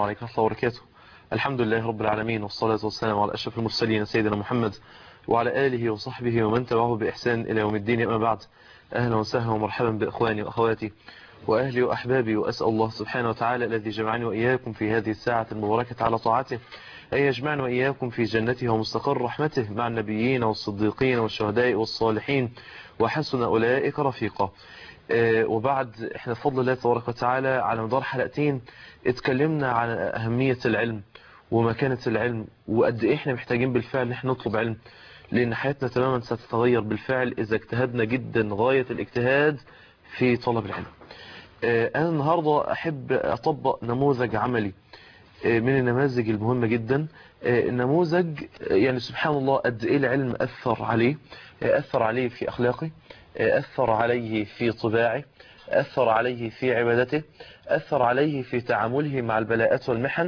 عليكم ورحمة الله وبركاته الحمد لله رب العالمين والصلاة والسلام على أشرف المرسلين سيدنا محمد وعلى آله وصحبه ومن تبعه بإحسان إلى يوم الدين أما بعد أهلا وسهلا ومرحبا بإخواني وأخواتي وأهلي وأحبابي وأسأل الله سبحانه وتعالى الذي جمعني وإياكم في هذه الساعة المباركة على طاعته أن يجمعنا وإياكم في جنته ومستقر رحمته مع النبيين والصديقين والشهداء والصالحين وحسن أولئك رفيقا وبعد احنا بفضل الله تبارك وتعالى على مدار حلقتين اتكلمنا عن أهمية العلم ومكانة العلم وقد ايه احنا محتاجين بالفعل احنا نطلب علم لان حياتنا تماما ستتغير بالفعل اذا اجتهدنا جدا غاية الاجتهاد في طلب العلم انا النهاردة احب اطبق نموذج عملي من النماذج المهمة جدا النموذج يعني سبحان الله قد ايه العلم اثر عليه اثر عليه في اخلاقه اثر عليه في طباعه اثر عليه في عبادته اثر عليه في تعامله مع البلاءات والمحن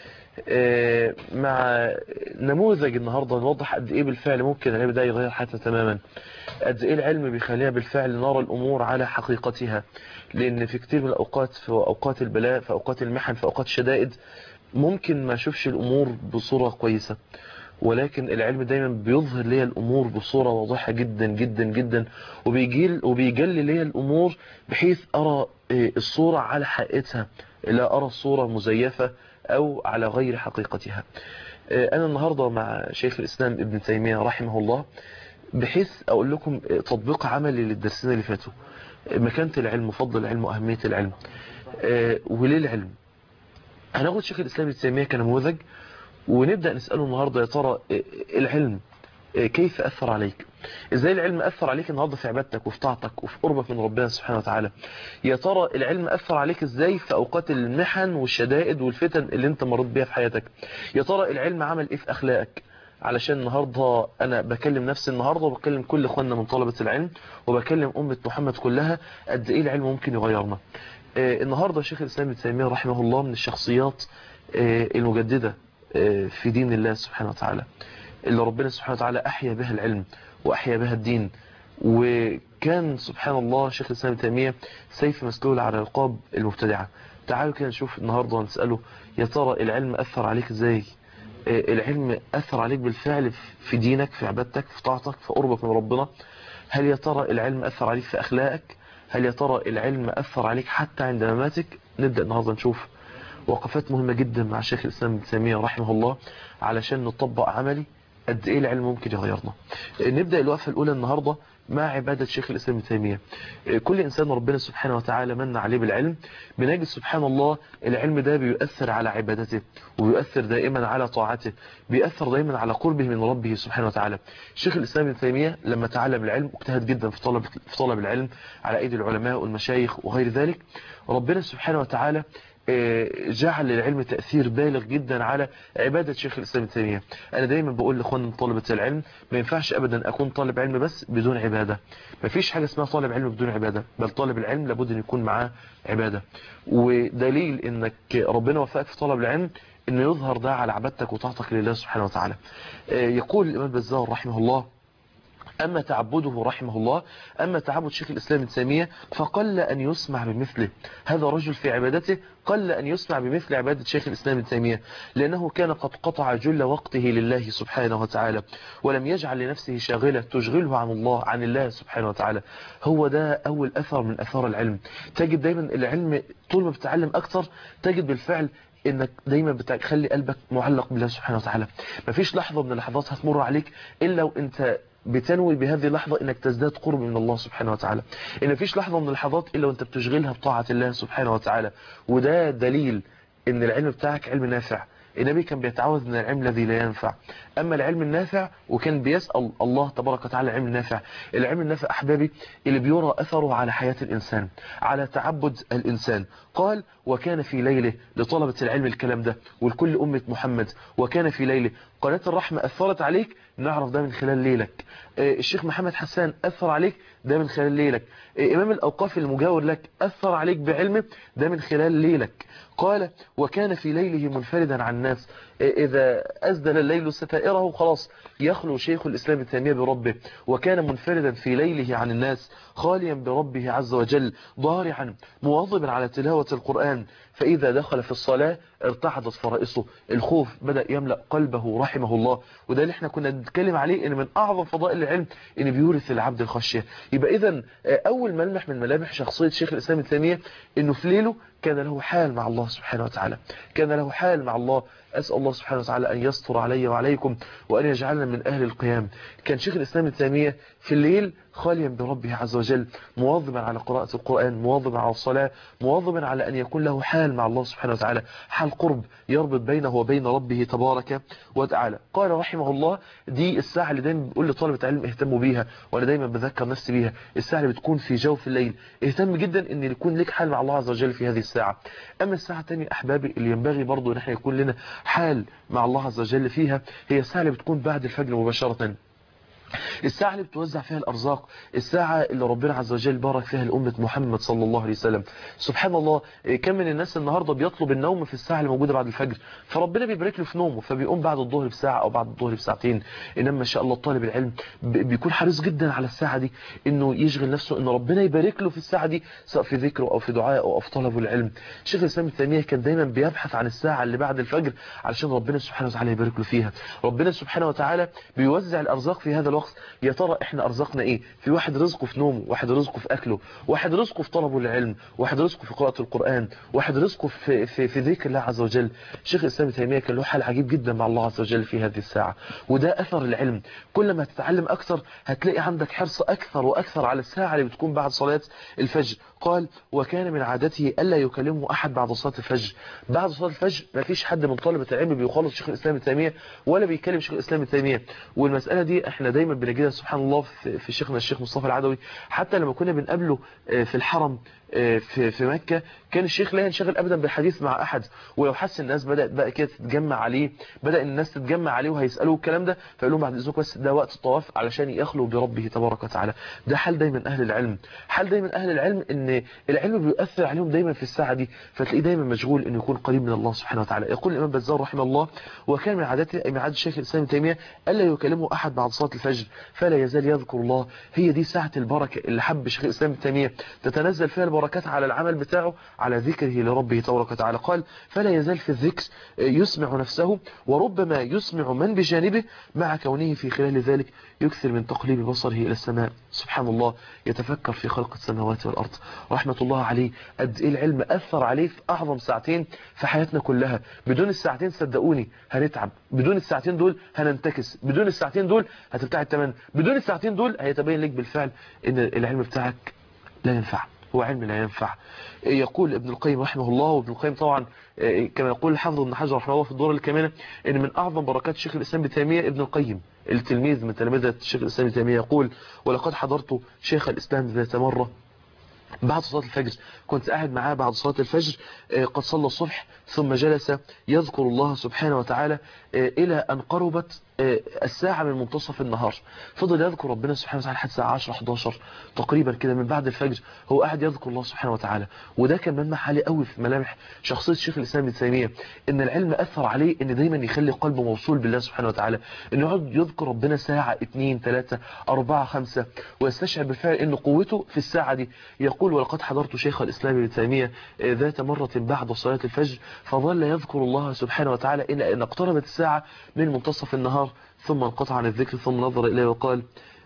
مع نموذج النهاردة نوضح قد ايه بالفعل ممكن العلم ده يغير حياتنا تماما قد ايه العلم بيخلينا بالفعل نرى الامور على حقيقتها لان في كتير من الاوقات في اوقات البلاء في اوقات المحن في اوقات الشدائد ممكن ما اشوفش الامور بصورة كويسة ولكن العلم دايما بيظهر لي الامور بصورة واضحة جدا جدا جدا وبيجيل وبيجلي لي الامور بحيث ارى الصورة على حقيقتها لا ارى الصورة مزيفة او على غير حقيقتها انا النهاردة مع شيخ الاسلام ابن تيمية رحمه الله بحيث اقول لكم تطبيق عملي للدرسين اللي فاتوا مكانة العلم وفضل العلم واهمية العلم وليه العلم هناخد شيخ الاسلام ابن تيمية كنموذج ونبدأ نسأله النهاردة يا ترى العلم كيف أثر عليك ازاي العلم أثر عليك النهاردة في عبادتك وفي طاعتك وفي قربك من ربنا سبحانه وتعالى يا ترى العلم أثر عليك ازاي في أوقات المحن والشدائد والفتن اللي انت مريت بيها في حياتك يا ترى العلم عمل ايه في أخلاقك علشان النهاردة أنا بكلم نفسي النهاردة وبكلم كل إخواننا من طلبة العلم وبكلم أمة محمد كلها قد إيه العلم ممكن يغيرنا النهاردة شيخ الإسلام ابن تيمية رحمه الله من الشخصيات المجددة في دين الله سبحانه وتعالى اللي ربنا سبحانه وتعالى أحيا بها العلم وأحيا بها الدين وكان سبحان الله شيخ الإسلام تيمية سيف مسلول على رقاب المبتدعة تعالوا كده نشوف النهاردة ونسأله يا ترى العلم أثر عليك ازاي العلم أثر عليك بالفعل في دينك في عبادتك في طاعتك في قربك من ربنا هل يا ترى العلم أثر عليك في أخلاقك هل يا ترى العلم أثر عليك حتى عند مماتك نبدأ النهاردة نشوف وقفات مهمة جدا مع شيخ الإسلام ابن تيمية رحمه الله علشان نطبق عملي قد ايه العلم ممكن يغيرنا نبدأ الوقفة الأولى النهاردة مع عبادة شيخ الإسلام ابن تيمية كل إنسان ربنا سبحانه وتعالى من عليه بالعلم بنجد سبحان الله العلم ده بيؤثر على عبادته وبيؤثر دائما على طاعته بيأثر دائما على قربه من ربه سبحانه وتعالى شيخ الإسلام ابن تيمية لما تعلم العلم اجتهد جدا في طلب, في طلب العلم على أيدي العلماء والمشايخ وغير ذلك ربنا سبحانه وتعالى جعل للعلم تأثير بالغ جدا على عبادة شيخ الإسلام ابن تيمية أنا دايما بقول لإخواننا طلبة العلم ما ينفعش أبدا أكون طالب علم بس بدون عبادة ما فيش حاجة اسمها طالب علم بدون عبادة بل طالب العلم لابد أن يكون معاه عبادة ودليل أنك ربنا وفقك في طلب العلم أنه يظهر ده على عبادتك وطاعتك لله سبحانه وتعالى يقول الإمام بزار رحمه الله أما تعبده رحمه الله أما تعبد شيخ الإسلام ابن تيمية فقل أن يسمع بمثله هذا رجل في عبادته قل أن يسمع بمثل عبادة شيخ الإسلام ابن تيمية لأنه كان قد قطع جل وقته لله سبحانه وتعالى ولم يجعل لنفسه شاغلة تشغله عن الله عن الله سبحانه وتعالى هو ده أول أثر من أثار العلم تجد دايما العلم طول ما بتتعلم أكثر تجد بالفعل انك دايما بتخلي قلبك معلق بالله سبحانه وتعالى مفيش لحظة من اللحظات هتمر عليك الا وانت بتنوي بهذه اللحظة انك تزداد قرب من الله سبحانه وتعالى ان مفيش لحظة من اللحظات الا وانت بتشغلها بطاعة الله سبحانه وتعالى وده دليل ان العلم بتاعك علم نافع النبي كان بيتعوذ من العلم الذي لا ينفع أما العلم النافع وكان بيسأل الله تبارك وتعالى العلم النافع العلم النافع أحبابي اللي بيرى أثره على حياة الإنسان على تعبد الإنسان قال وكان في ليله لطلبة العلم الكلام ده ولكل أمة محمد وكان في ليله قناة الرحمة أثرت عليك نعرف ده من خلال ليلك الشيخ محمد حسان أثر عليك ده من خلال ليلك إمام الأوقاف المجاور لك أثر عليك بعلمه ده من خلال ليلك قال وكان في ليله منفردا عن الناس إذا أزدل الليل ستائره خلاص يخلو شيخ الإسلام التيمية بربه وكان منفردا في ليله عن الناس خاليا بربه عز وجل ضارعا مواظبا على تلاوة القرآن فإذا دخل في الصلاة ارتعدت فرائصه الخوف بدأ يملأ قلبه رحمه الله وده اللي احنا كنا نتكلم عليه ان من اعظم فضائل العلم ان بيورث العبد الخشية يبقى اذا اول ملمح من ملامح شخصية شيخ الاسلام التيمية انه في ليله كان له حال مع الله سبحانه وتعالى كان له حال مع الله أسأل الله سبحانه وتعالى أن يستر علي وعليكم وأن يجعلنا من أهل القيام كان شيخ الإسلام التيمية في الليل خاليا بربه عز وجل مواظبا على قراءة القرآن مواظبا على الصلاة مواظبا على أن يكون له حال مع الله سبحانه وتعالى حال قرب يربط بينه وبين ربه تبارك وتعالى قال رحمه الله دي الساعة اللي دايما بقول لطالبة علم اهتموا بيها وأنا دايما بذكر نفسي بيها الساعة اللي بتكون في جوف الليل اهتم جدا أن يكون لك حال مع الله عز وجل في هذه الساعة أما الساعة الثانية أحبابي اللي ينبغي برضو أن احنا يكون لنا حال مع الله عز وجل فيها هي الساعة اللي بتكون بعد الفجر مباشرة الساعة اللي بتوزع فيها الأرزاق الساعة اللي ربنا عز وجل بارك فيها لأمة محمد صلى الله عليه وسلم سبحان الله كم من الناس النهاردة بيطلب النوم في الساعة اللي موجودة بعد الفجر فربنا بيبارك له في نومه فبيقوم بعد الظهر بساعة أو بعد الظهر بساعتين إنما ما شاء الله طالب العلم بيكون حريص جدا على الساعة دي إنه يشغل نفسه إن ربنا يبارك له في الساعة دي سواء في ذكره أو في دعائه أو في طلبه العلم شيخ الإسلام التيمية كان دايما بيبحث عن الساعة اللي بعد الفجر علشان ربنا سبحانه وتعالى يبارك له فيها ربنا سبحانه وتعالى بيوزع الأرزاق في هذا الوقت يا ترى احنا ارزقنا ايه في واحد رزقه في نومه واحد رزقه في اكله واحد رزقه في طلبه العلم واحد رزقه في قراءة القرآن واحد رزقه في, في, في ذكر الله عز وجل شيخ الاسلام تيمية كان له حال عجيب جدا مع الله عز وجل في هذه الساعة وده اثر العلم كل ما تتعلم اكثر هتلاقي عندك حرص اكثر واكثر على الساعة اللي بتكون بعد صلاة الفجر قال وكان من عادته الا يكلمه احد بعد صلاة الفجر بعد صلاة الفجر ما فيش حد من طلبة العلم بيخلص شيخ الاسلام التيمية ولا بيكلم شيخ الاسلام التيمية والمسألة دي احنا دايما بنجدها سبحان الله في شيخنا الشيخ مصطفى العدوي حتى لما كنا بنقابله في الحرم في في مكة كان الشيخ لا ينشغل ابدا بالحديث مع احد ولو حس الناس بدات بقى كده تتجمع عليه بدا الناس تتجمع عليه وهيسالوه الكلام ده فيقول لهم بعد اذنكم بس ده وقت الطواف علشان يخلو بربه تبارك وتعالى ده حال دايما اهل العلم حال دايما اهل العلم ان العلم بيؤثر عليهم دايما في الساعه دي فتلاقيه دايما مشغول انه يكون قريب من الله سبحانه وتعالى يقول الامام بزار رحمه الله وكان من عادته من عاده الشيخ الاسلام تيميه الا يكلمه احد بعد صلاه الفجر فلا يزال يذكر الله هي دي ساعه البركه اللي حب شيخ الاسلام تيميه تتنزل فيها البركات على العمل بتاعه على ذكره لربه تبارك وتعالى قال فلا يزال في الذكر يسمع نفسه وربما يسمع من بجانبه مع كونه في خلال ذلك يكثر من تقليب بصره إلى السماء سبحان الله يتفكر في خلق السماوات والأرض رحمة الله عليه قد إيه العلم أثر عليه في أعظم ساعتين في حياتنا كلها بدون الساعتين صدقوني هنتعب بدون الساعتين دول هننتكس بدون الساعتين دول هتبتاع التمن بدون الساعتين دول هيتبين لك بالفعل ان العلم بتاعك لا ينفع هو علم لا ينفع يقول ابن القيم رحمه الله وابن القيم طبعا كما يقول الحافظ ابن حجر رحمه الله في الدور الكامنة ان من اعظم بركات شيخ الاسلام ابن تيميه ابن القيم التلميذ من تلامذه الشيخ الاسلام ابن تيميه يقول ولقد حضرت شيخ الاسلام ذات مره بعد صلاة الفجر كنت قاعد معاه بعد صلاة الفجر قد صلى الصبح ثم جلس يذكر الله سبحانه وتعالى إلى أن قربت الساعة من منتصف النهار فضل يذكر ربنا سبحانه وتعالى لحد الساعة 10 11 تقريبا كده من بعد الفجر هو قاعد يذكر الله سبحانه وتعالى وده كان ملمح عالي قوي في ملامح شخصية الشيخ الإسلام ابن تيمية إن العلم أثر عليه إن دايما يخلي قلبه موصول بالله سبحانه وتعالى إنه يقعد يذكر ربنا ساعة 2 3 4 5 ويستشعر بالفعل إن قوته في الساعة دي يقول ولقد حضرت شيخ الإسلام ابن تيمية ذات مرة بعد صلاة الفجر فظل يذكر الله سبحانه وتعالى إلى أن اقتربت الساعة من منتصف النهار ثم انقطع عن الذكر ثم نظر إليه وقال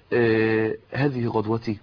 آه هذه غدوتي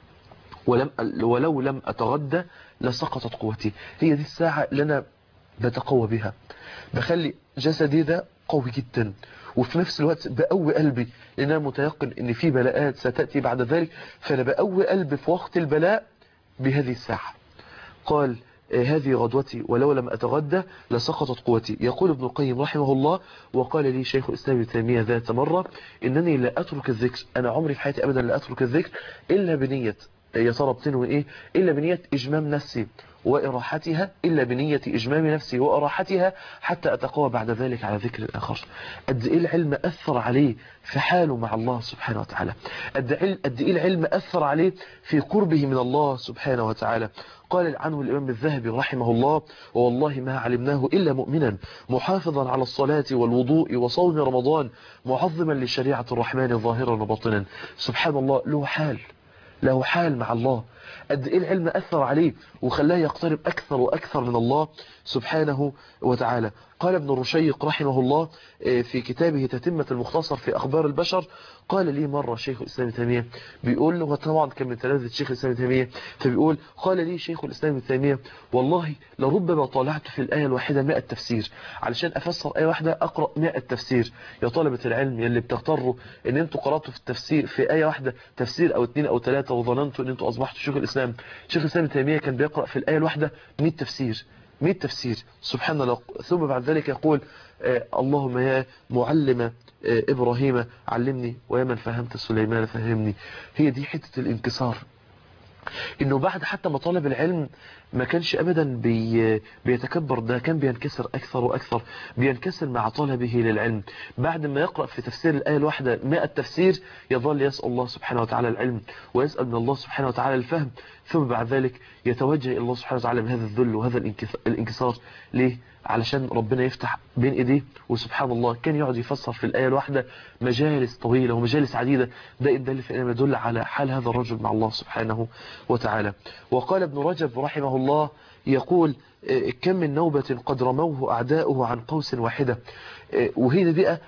ولم ولو لم أتغدى لسقطت قوتي هي دي الساعة اللي أنا بتقوى بها بخلي جسدي ده قوي جدا وفي نفس الوقت بقوي قلبي لأن أنا متيقن أن في بلاءات ستأتي بعد ذلك فأنا بقوي قلبي في وقت البلاء بهذه الساعة قال هذه غدوتي ولو لم أتغدى لسقطت قوتي يقول ابن القيم رحمه الله وقال لي شيخ الإسلام ابن تيمية ذات مرة إنني لا أترك الذكر أنا عمري في حياتي أبدا لا أترك الذكر إلا بنية يا ترى بتنوي ايه الا بنيه اجمام نفسي وإراحتها إلا بنية إجمام نفسي وإراحتها حتى أتقوى بعد ذلك على ذكر الآخر قد إيه العلم أثر عليه في حاله مع الله سبحانه وتعالى قد إيه العلم أثر عليه في قربه من الله سبحانه وتعالى قال عنه الإمام الذهبي رحمه الله والله ما علمناه إلا مؤمنا محافظا على الصلاة والوضوء وصوم رمضان معظما لشريعة الرحمن ظاهرا وباطنا سبحان الله له حال له حال مع الله قد ايه العلم اثر عليه وخلاه يقترب اكثر واكثر من الله سبحانه وتعالى قال ابن رشيق رحمه الله في كتابه تتمة المختصر في اخبار البشر قال لي مرة شيخ الاسلام تيمية بيقول له طبعا كان من تلامذة شيخ الاسلام تيمية فبيقول قال لي شيخ الاسلام تيمية والله لربما طالعت في الآية الواحدة 100 تفسير علشان افسر آية واحدة اقرأ 100 تفسير يا طلبة العلم يلي بتغتروا ان انتوا قرأتوا في التفسير في آية واحدة تفسير او اثنين او ثلاثة وظننتوا ان انتوا اصبحتوا شيخ الاسلام شيخ الاسلام تيمية كان بيقرأ في الآية الواحدة 100 تفسير 100 تفسير سبحان الله ثم بعد ذلك يقول آه اللهم يا معلم آه إبراهيم علمني ويا من فهمت سليمان فهمني هي دي حتة الانكسار انه بعد حتى ما طالب العلم ما كانش ابدا بي بيتكبر ده كان بينكسر اكثر واكثر بينكسر مع طلبه للعلم بعد ما يقرأ في تفسير الآية الواحدة 100 تفسير يظل يسأل الله سبحانه وتعالى العلم ويسأل من الله سبحانه وتعالى الفهم ثم بعد ذلك يتوجه إلى الله سبحانه وتعالى بهذا الذل وهذا الانكسار ليه علشان ربنا يفتح بين ايديه وسبحان الله كان يقعد يفسر في الآية الواحدة مجالس طويلة ومجالس عديدة ده إن دل يدل على حال هذا الرجل مع الله سبحانه وتعالى وقال ابن رجب رحمه الله يقول كم من نوبة قد رموه أعداؤه عن قوس واحدة وهي دي بقى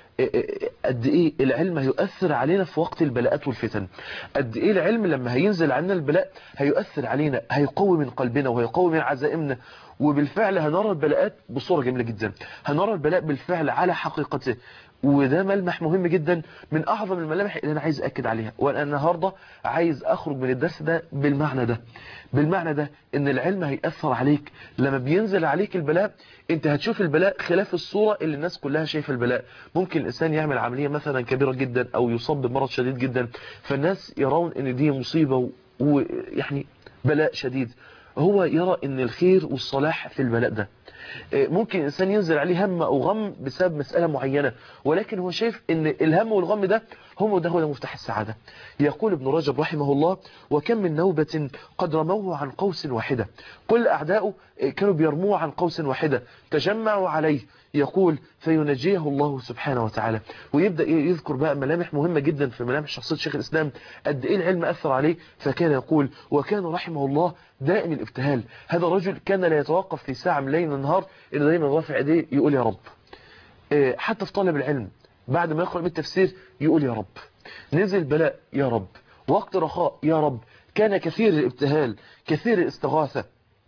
قد ايه العلم هيؤثر علينا في وقت البلاءات والفتن قد ايه العلم لما هينزل عنا البلاء هيؤثر علينا هيقوي من قلبنا وهيقوي من عزائمنا وبالفعل هنرى البلاءات بصورة جميلة جدا هنرى البلاء بالفعل على حقيقته وده ملمح مهم جدا من اعظم الملامح اللي انا عايز اكد عليها وانا النهارده عايز اخرج من الدرس ده بالمعنى ده بالمعنى ده ان العلم هيأثر عليك لما بينزل عليك البلاء انت هتشوف البلاء خلاف الصورة اللي الناس كلها شايفه البلاء ممكن الانسان يعمل عملية مثلا كبيرة جدا او يصاب بمرض شديد جدا فالناس يرون ان دي مصيبة ويعني بلاء شديد هو يرى ان الخير والصلاح في البلاء ده ممكن الإنسان ينزل عليه هم أو غم بسبب مسألة معينة ولكن هو شايف ان الهم والغم ده هم ده هو مفتاح السعادة يقول ابن رجب رحمه الله وكم من نوبة قد رموه عن قوس واحدة كل أعداؤه كانوا بيرموه عن قوس واحدة تجمعوا عليه يقول فينجيه الله سبحانه وتعالى ويبدأ يذكر بقى ملامح مهمة جدا في ملامح شخصية شيخ الإسلام قد إيه العلم أثر عليه فكان يقول وكان رحمه الله دائم الابتهال هذا الرجل كان لا يتوقف في ساعة من ليل النهار إنه دايما رافع ايديه يقول يا رب حتى في طالب العلم بعد ما يقرأ من التفسير يقول يا رب نزل بلاء يا رب وقت رخاء يا رب كان كثير الابتهال كثير الاستغاثة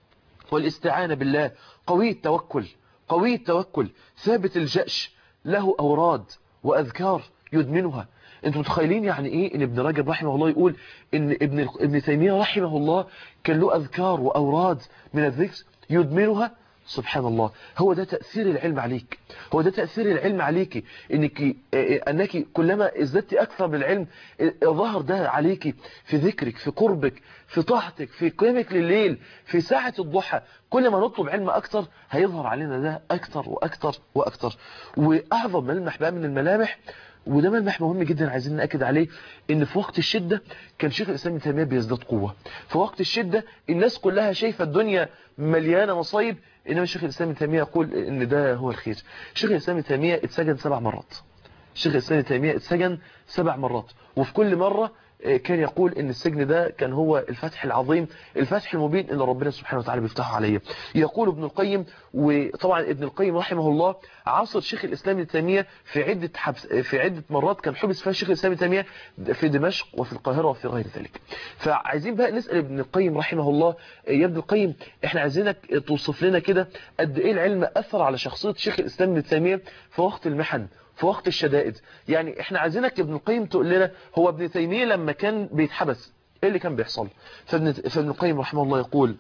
والاستعانة بالله قوي التوكل قوي التوكل ثابت الجأش له أوراد وأذكار يدمنها انتم متخيلين يعني ايه ان ابن رجب رحمه الله يقول ان ابن ابن تيميه رحمه الله كان له اذكار واوراد من الذكر يدمنها سبحان الله هو ده تأثير العلم عليك هو ده تأثير العلم عليك انك انك كلما ازددت اكثر بالعلم ظهر ده عليك في ذكرك في قربك في طاعتك في قيامك لليل في ساعة الضحى كل ما نطلب علم اكثر هيظهر علينا ده اكثر واكثر واكثر واعظم ملمح بقى من الملامح وده ملمح مهم جدا عايزين نأكد عليه ان في وقت الشدة كان شيخ الاسلام ابن تيميه بيزداد قوة في وقت الشدة الناس كلها شايفة الدنيا مليانة مصايب انما شيخ الاسلام ابن تيميه يقول ان ده هو الخير شيخ الاسلام ابن تيميه اتسجن سبع مرات شيخ الاسلام ابن تيميه اتسجن سبع مرات وفي كل مرة كان يقول ان السجن ده كان هو الفتح العظيم الفتح المبين ان ربنا سبحانه وتعالى بيفتحه عليه يقول ابن القيم وطبعا ابن القيم رحمه الله عاصر شيخ الاسلام ابن تيميه في عده حبس في عده مرات كان حبس فيها شيخ الاسلام ابن تيميه في دمشق وفي القاهره وفي غير ذلك فعايزين بقى نسال ابن القيم رحمه الله يا ابن القيم احنا عايزينك توصف لنا كده قد ايه العلم اثر على شخصيه شيخ الاسلام ابن تيميه في وقت المحن في وقت الشدائد يعني احنا عايزينك ابن القيم تقول لنا هو ابن تيمية لما كان بيتحبس ايه اللي كان بيحصل فابن, فابن القيم رحمه الله يقول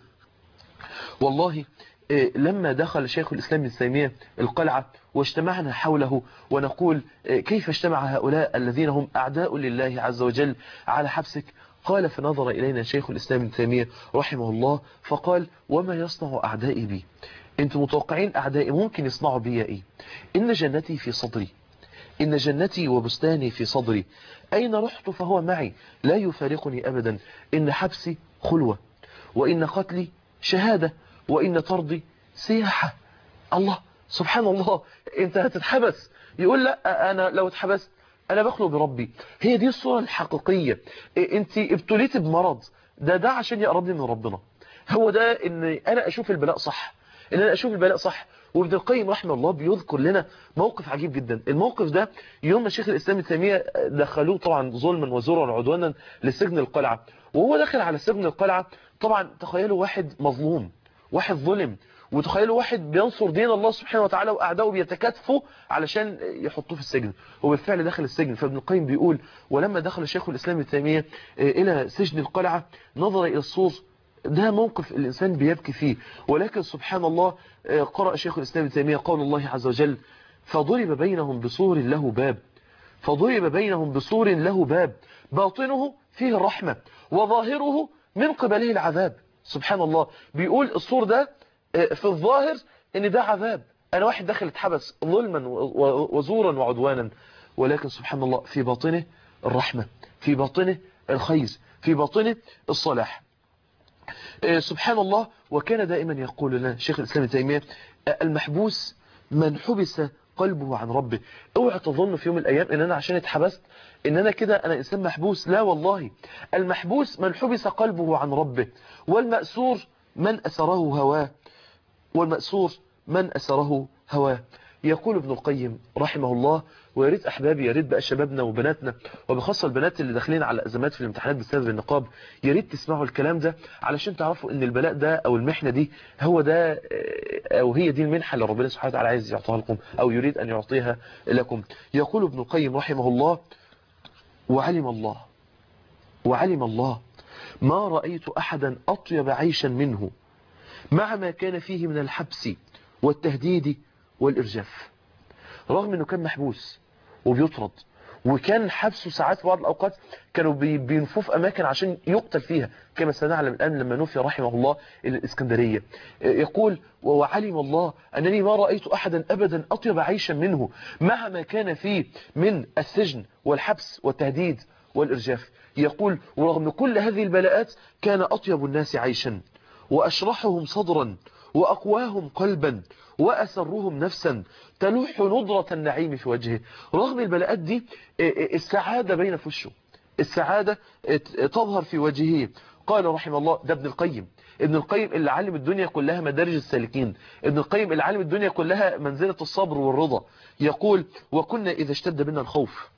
والله إيه لما دخل شيخ الإسلام ابن تيمية القلعة واجتمعنا حوله ونقول إيه كيف اجتمع هؤلاء الذين هم أعداء لله عز وجل على حبسك قال فنظر إلينا شيخ الإسلام ابن تيمية رحمه الله فقال وما يصنع أعدائي بي انتم متوقعين أعدائي ممكن يصنعوا بي إيه إن جنتي في صدري إن جنتي وبستاني في صدري أين رحت فهو معي لا يفارقني أبدا إن حبسي خلوة وإن قتلي شهادة وإن طردي سياحة الله سبحان الله انت هتتحبس يقول لا أنا لو اتحبست أنا بخلو بربي هي دي الصورة الحقيقية انت ابتليت بمرض ده ده عشان يقربني من ربنا هو ده ان انا اشوف البلاء صح ان انا اشوف البلاء صح وابن القيم رحمه الله بيذكر لنا موقف عجيب جدا الموقف ده يوم ما شيخ الاسلام التيميه دخلوه طبعا ظلما وزورا وعدوانا لسجن القلعه وهو داخل على سجن القلعه طبعا تخيلوا واحد مظلوم واحد ظلم وتخيلوا واحد بينصر دين الله سبحانه وتعالى واعدائه بيتكاتفوا علشان يحطوه في السجن هو بالفعل دخل السجن فابن القيم بيقول ولما دخل شيخ الاسلام التيميه الى سجن القلعه نظر الى السور ده موقف الإنسان بيبكي فيه ولكن سبحان الله قرأ شيخ الإسلام ابن تيمية قول الله عز وجل فضرب بينهم بصور له باب فضرب بينهم بصور له باب باطنه فيه الرحمة وظاهره من قبله العذاب سبحان الله بيقول الصور ده في الظاهر ان ده عذاب انا واحد داخل اتحبس ظلما وزورا وعدوانا ولكن سبحان الله في باطنه الرحمة في باطنه الخير في باطنه الصلاح سبحان الله وكان دائما يقول لنا شيخ الإسلام تيمية المحبوس من حبس قلبه عن ربه اوعى تظن في يوم من الأيام ان انا عشان اتحبست ان انا كده انا انسان محبوس لا والله المحبوس من حبس قلبه عن ربه والمأسور من أسره هواه والمأسور من أسره هواه يقول ابن القيم رحمه الله ويا ريت احبابي يا ريت بقى شبابنا وبناتنا وبخاصه البنات اللي داخلين على ازمات في الامتحانات بسبب النقاب يا ريت تسمعوا الكلام ده علشان تعرفوا ان البلاء ده او المحنه دي هو ده او هي دي المنحه اللي ربنا سبحانه وتعالى عايز يعطيها لكم او يريد ان يعطيها لكم يقول ابن القيم رحمه الله وعلم الله وعلم الله ما رايت احدا اطيب عيشا منه مع ما كان فيه من الحبس والتهديد والإرجاف رغم أنه كان محبوس وبيطرد وكان حبسه ساعات بعض الأوقات كانوا بينفوه في أماكن عشان يقتل فيها كما سنعلم الآن لما نوفي رحمه الله إلى الإسكندرية يقول وعلم الله أنني ما رأيت أحدا أبدا أطيب عيشا منه مع ما كان فيه من السجن والحبس والتهديد والإرجاف يقول ورغم كل هذه البلاءات كان أطيب الناس عيشا وأشرحهم صدرا وأقواهم قلبا وأسرهم نفسا تلوح نضرة النعيم في وجهه رغم البلاءات دي السعادة بين في وشه السعادة تظهر في وجهه قال رحمه الله ده ابن القيم ابن القيم اللي علم الدنيا كلها مدارج السالكين ابن القيم اللي علم الدنيا كلها منزلة الصبر والرضا يقول وكنا إذا اشتد بنا الخوف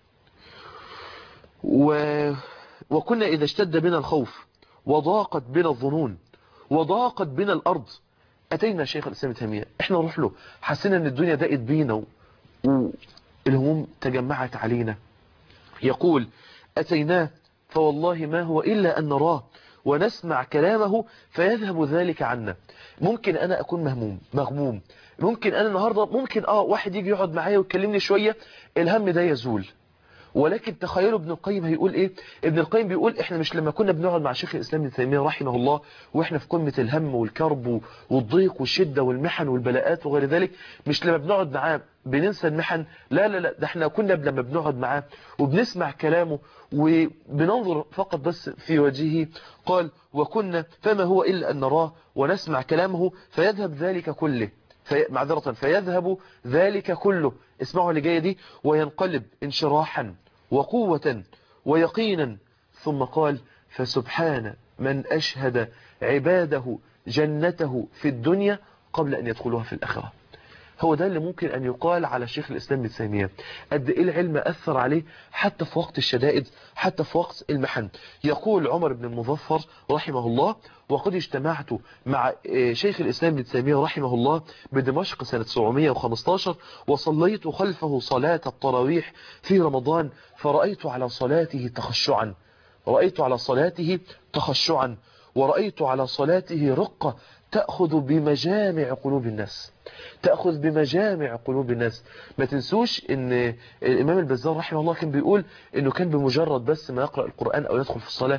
و... وكنا إذا اشتد بنا الخوف وضاقت بنا الظنون وضاقت بنا الأرض أتينا شيخ الإسلام تيمية احنا نروح له حسينا ان الدنيا ضاقت بينا والهموم تجمعت علينا يقول أتيناه فوالله ما هو إلا أن نراه ونسمع كلامه فيذهب ذلك عنا ممكن أنا أكون مهموم مغموم ممكن أنا النهاردة ممكن آه واحد يجي يقعد معايا ويكلمني شوية الهم ده يزول ولكن تخيلوا ابن القيم هيقول ايه ابن القيم بيقول احنا مش لما كنا بنقعد مع شيخ الاسلام ابن تيميه رحمه الله واحنا في قمه الهم والكرب والضيق والشده والمحن والبلاءات وغير ذلك مش لما بنقعد معاه بننسى المحن لا لا لا ده احنا كنا لما بنقعد معاه وبنسمع كلامه وبننظر فقط بس في وجهه قال وكنا فما هو الا ان نراه ونسمع كلامه فيذهب ذلك كله في معذرة فيذهب ذلك كله اسمعوا اللي جاية دي وينقلب انشراحا وقوة ويقينا ثم قال فسبحان من أشهد عباده جنته في الدنيا قبل أن يدخلوها في الآخرة هو ده اللي ممكن أن يقال على شيخ الإسلام ابن تيمية قد إيه العلم أثر عليه حتى في وقت الشدائد حتى في وقت المحن يقول عمر بن المظفر رحمه الله وقد اجتمعت مع شيخ الإسلام ابن تيمية رحمه الله بدمشق سنة 715 وصليت خلفه صلاة التراويح في رمضان فرأيت على صلاته تخشعا رأيت على صلاته تخشعا ورأيت على صلاته رقة تأخذ بمجامع قلوب الناس تأخذ بمجامع قلوب الناس ما تنسوش ان الامام البزار رحمه الله كان بيقول انه كان بمجرد بس ما يقرأ القرآن او يدخل في الصلاة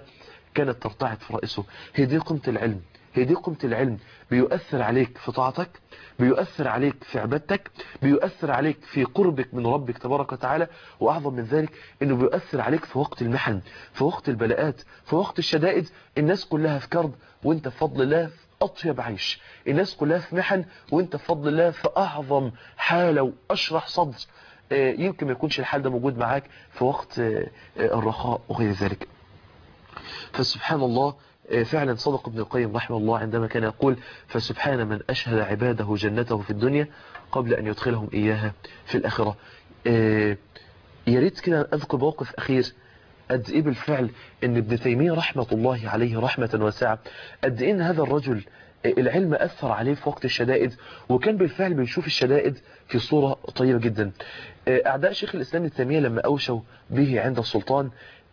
كانت ترتعد في رأسه هي دي قيمة العلم هي دي قيمة العلم بيؤثر عليك في طاعتك بيؤثر عليك في عبادتك بيؤثر عليك في قربك من ربك تبارك وتعالى وأعظم من ذلك أنه بيؤثر عليك في وقت المحن في وقت البلاءات في وقت الشدائد الناس كلها في كرب وانت بفضل الله في أطيب عيش الناس كلها في محن وانت بفضل الله في أعظم حالة وأشرح صدر يمكن ما يكونش الحال ده موجود معاك في وقت الرخاء وغير ذلك فسبحان الله فعلا صدق ابن القيم رحمه الله عندما كان يقول فسبحان من أشهد عباده جنته في الدنيا قبل أن يدخلهم إياها في الآخرة يا ريت كده أذكر موقف أخير قد إيه بالفعل أن ابن تيمية رحمة الله عليه رحمة واسعة قد إيه أن هذا الرجل العلم أثر عليه في وقت الشدائد وكان بالفعل بنشوف الشدائد في صورة طيبة جدا أعداء شيخ الإسلام التيمية لما أوشوا به عند السلطان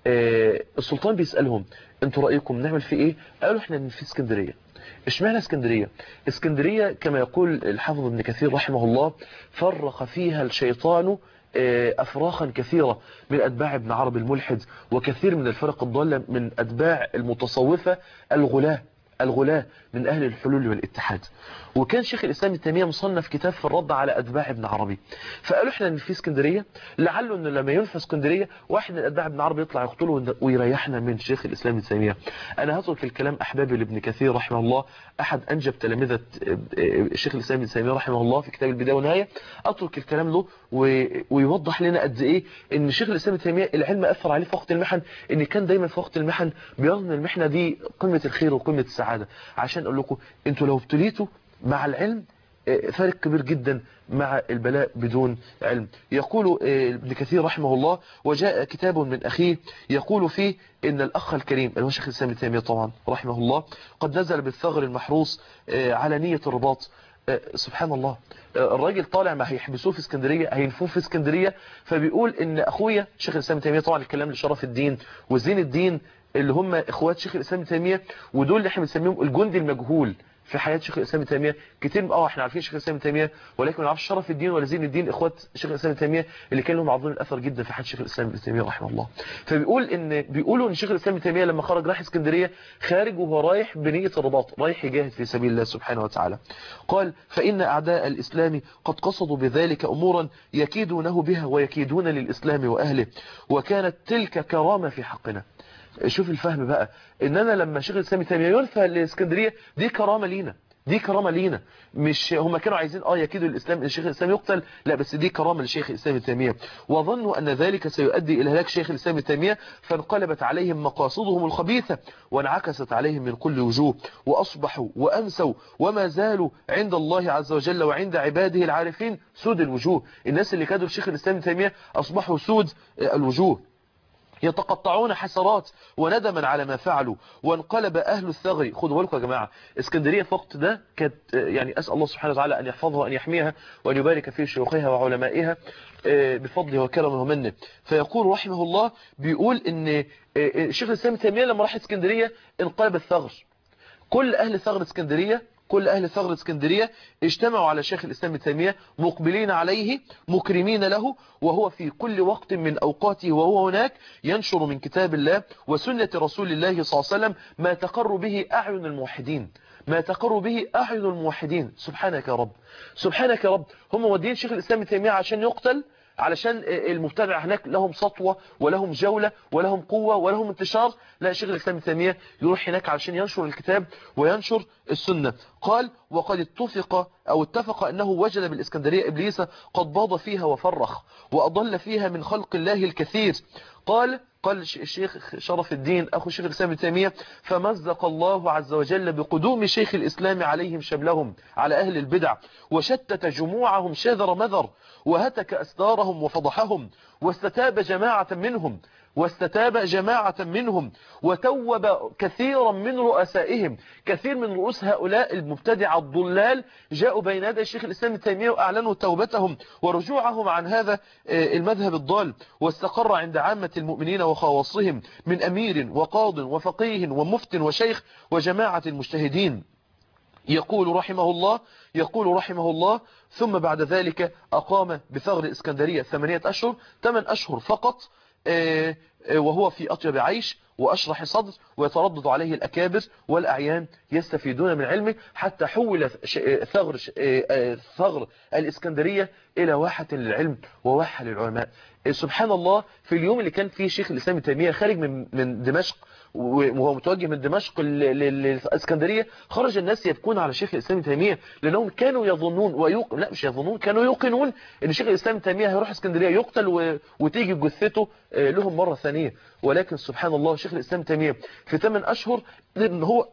السلطان بيسألهم انتوا رأيكم نعمل في ايه قالوا احنا في اسكندرية اشمعنى اسكندرية اسكندرية كما يقول الحافظ ابن كثير رحمه الله فرق فيها الشيطان أفراخا كثيرة من أتباع ابن عربي الملحد وكثير من الفرق الضالة من أتباع المتصوفة الغلاة الغلاة من أهل الحلول والاتحاد وكان شيخ الإسلام التيمية مصنف كتاب في الرد على أتباع ابن عربي فقالوا احنا في اسكندرية لعله أنه لما ينفى اسكندرية واحد من أتباع ابن عربي يطلع يقتله ويريحنا من شيخ الإسلام التيمية أنا هترك الكلام أحبابي لابن كثير رحمه الله أحد أنجب تلامذة الشيخ الإسلام التيمية رحمه الله في كتاب البداية والنهاية أترك الكلام له ويوضح لنا قد إيه أن شيخ الإسلام التيمية العلم أثر عليه في وقت المحن أن كان دايما في وقت المحن بيظن المحنة دي قمة الخير وقمة السعادة عشان أقول لكم أنتوا لو ابتليتوا مع العلم فارق كبير جدا مع البلاء بدون علم يقول ابن كثير رحمه الله وجاء كتاب من أخيه يقول فيه إن الأخ الكريم اللي هو شيخ الإسلام التيمية طبعا رحمه الله قد نزل بالثغر المحروس على نية الرباط سبحان الله الراجل طالع ما هيحبسوه في اسكندرية هينفوه في اسكندرية فبيقول ان اخويا شيخ الاسلام التيمية طبعا الكلام لشرف الدين وزين الدين اللي هم اخوات شيخ الاسلام التيمية ودول اللي احنا بنسميهم الجندي المجهول في حياة شيخ الإسلام التيمية كتير اه احنا عارفين شيخ الإسلام التيمية ولكن ما نعرفش شرف الدين ولا زين الدين اخوات شيخ الإسلام التيمية اللي كان لهم عظيم الأثر جدا في حياة شيخ الإسلام التيمية رحمه الله فبيقول ان بيقولوا ان شيخ الإسلام التيمية لما خرج راح اسكندرية خارج وهو رايح بنية الرباط رايح يجاهد في سبيل الله سبحانه وتعالى قال فإن أعداء الإسلام قد قصدوا بذلك أمورا يكيدونه بها ويكيدون للإسلام وأهله وكانت تلك كرامة في حقنا شوف الفهم بقى ان انا لما شيخ الاسلام التيميه ينفى لاسكندريه دي كرامه لينا دي كرامة لينا مش هم كانوا عايزين اه يكيدوا الاسلام الشيخ الاسلام يقتل لا بس دي كرامة لشيخ الاسلام التيمية وظنوا ان ذلك سيؤدي الى هلاك شيخ الاسلام التيمية فانقلبت عليهم مقاصدهم الخبيثة وانعكست عليهم من كل وجوه واصبحوا وامسوا وما زالوا عند الله عز وجل وعند عباده العارفين سود الوجوه الناس اللي كادوا شيخ الاسلام التيمية اصبحوا سود الوجوه يتقطعون حسرات وندما على ما فعلوا وانقلب أهل الثغر خدوا بالكم يا جماعة اسكندرية في وقت ده كانت يعني أسأل الله سبحانه وتعالى أن يحفظها وأن يحميها وأن يبارك في شيوخها وعلمائها بفضله وكرمه ومنه فيقول رحمه الله بيقول ان الشيخ الإسلام التيمية لما راح اسكندرية انقلب الثغر كل أهل ثغر اسكندرية كل أهل ثغرة اسكندرية اجتمعوا على شيخ الإسلام التيمية مقبلين عليه مكرمين له وهو في كل وقت من أوقاته وهو هناك ينشر من كتاب الله وسنة رسول الله صلى الله عليه وسلم ما تقر به أعين الموحدين ما تقر به أعين الموحدين سبحانك يا رب سبحانك يا رب هم ودين شيخ الإسلام التيمية عشان يقتل علشان المبتدع هناك لهم سطوة ولهم جولة ولهم قوة ولهم انتشار لا شيخ الإسلام التيمية يروح هناك علشان ينشر الكتاب وينشر السنة قال وقد اتفق أو اتفق أنه وجد بالإسكندرية إبليس قد باض فيها وفرخ وأضل فيها من خلق الله الكثير قال قال الشيخ شرف الدين أخو شيخ الإسلام التيمية فمزق الله عز وجل بقدوم شيخ الإسلام عليهم شبلهم على أهل البدع وشتت جموعهم شذر مذر وهتك أسدارهم وفضحهم واستتاب جماعة منهم واستتاب جماعة منهم وتوب كثيرا من رؤسائهم كثير من رؤوس هؤلاء المبتدع الضلال جاءوا بين يدي الشيخ الإسلام التيمية وأعلنوا توبتهم ورجوعهم عن هذا المذهب الضال واستقر عند عامة المؤمنين وخواصهم من أمير وقاض وفقيه ومفت وشيخ وجماعة المجتهدين يقول رحمه الله يقول رحمه الله ثم بعد ذلك أقام بثغر الإسكندرية ثمانية أشهر ثمان أشهر فقط وهو في أطيب عيش وأشرح صدر ويتردد عليه الأكابر والأعيان يستفيدون من علمه حتى حول ثغر ثغر الإسكندرية إلى واحة للعلم وواحة للعلماء سبحان الله في اليوم اللي كان فيه شيخ الإسلام تيمية خارج من من دمشق وهو متوجه من دمشق للإسكندرية خرج الناس يبكون على شيخ الإسلام تيمية لأنهم كانوا يظنون ويوق... لا مش يظنون كانوا يوقنون أن شيخ الإسلام تيمية هيروح اسكندرية يقتل و... وتيجي جثته لهم مرة ثانية ولكن سبحان الله شيخ الإسلام تيمية في 8 أشهر ان هو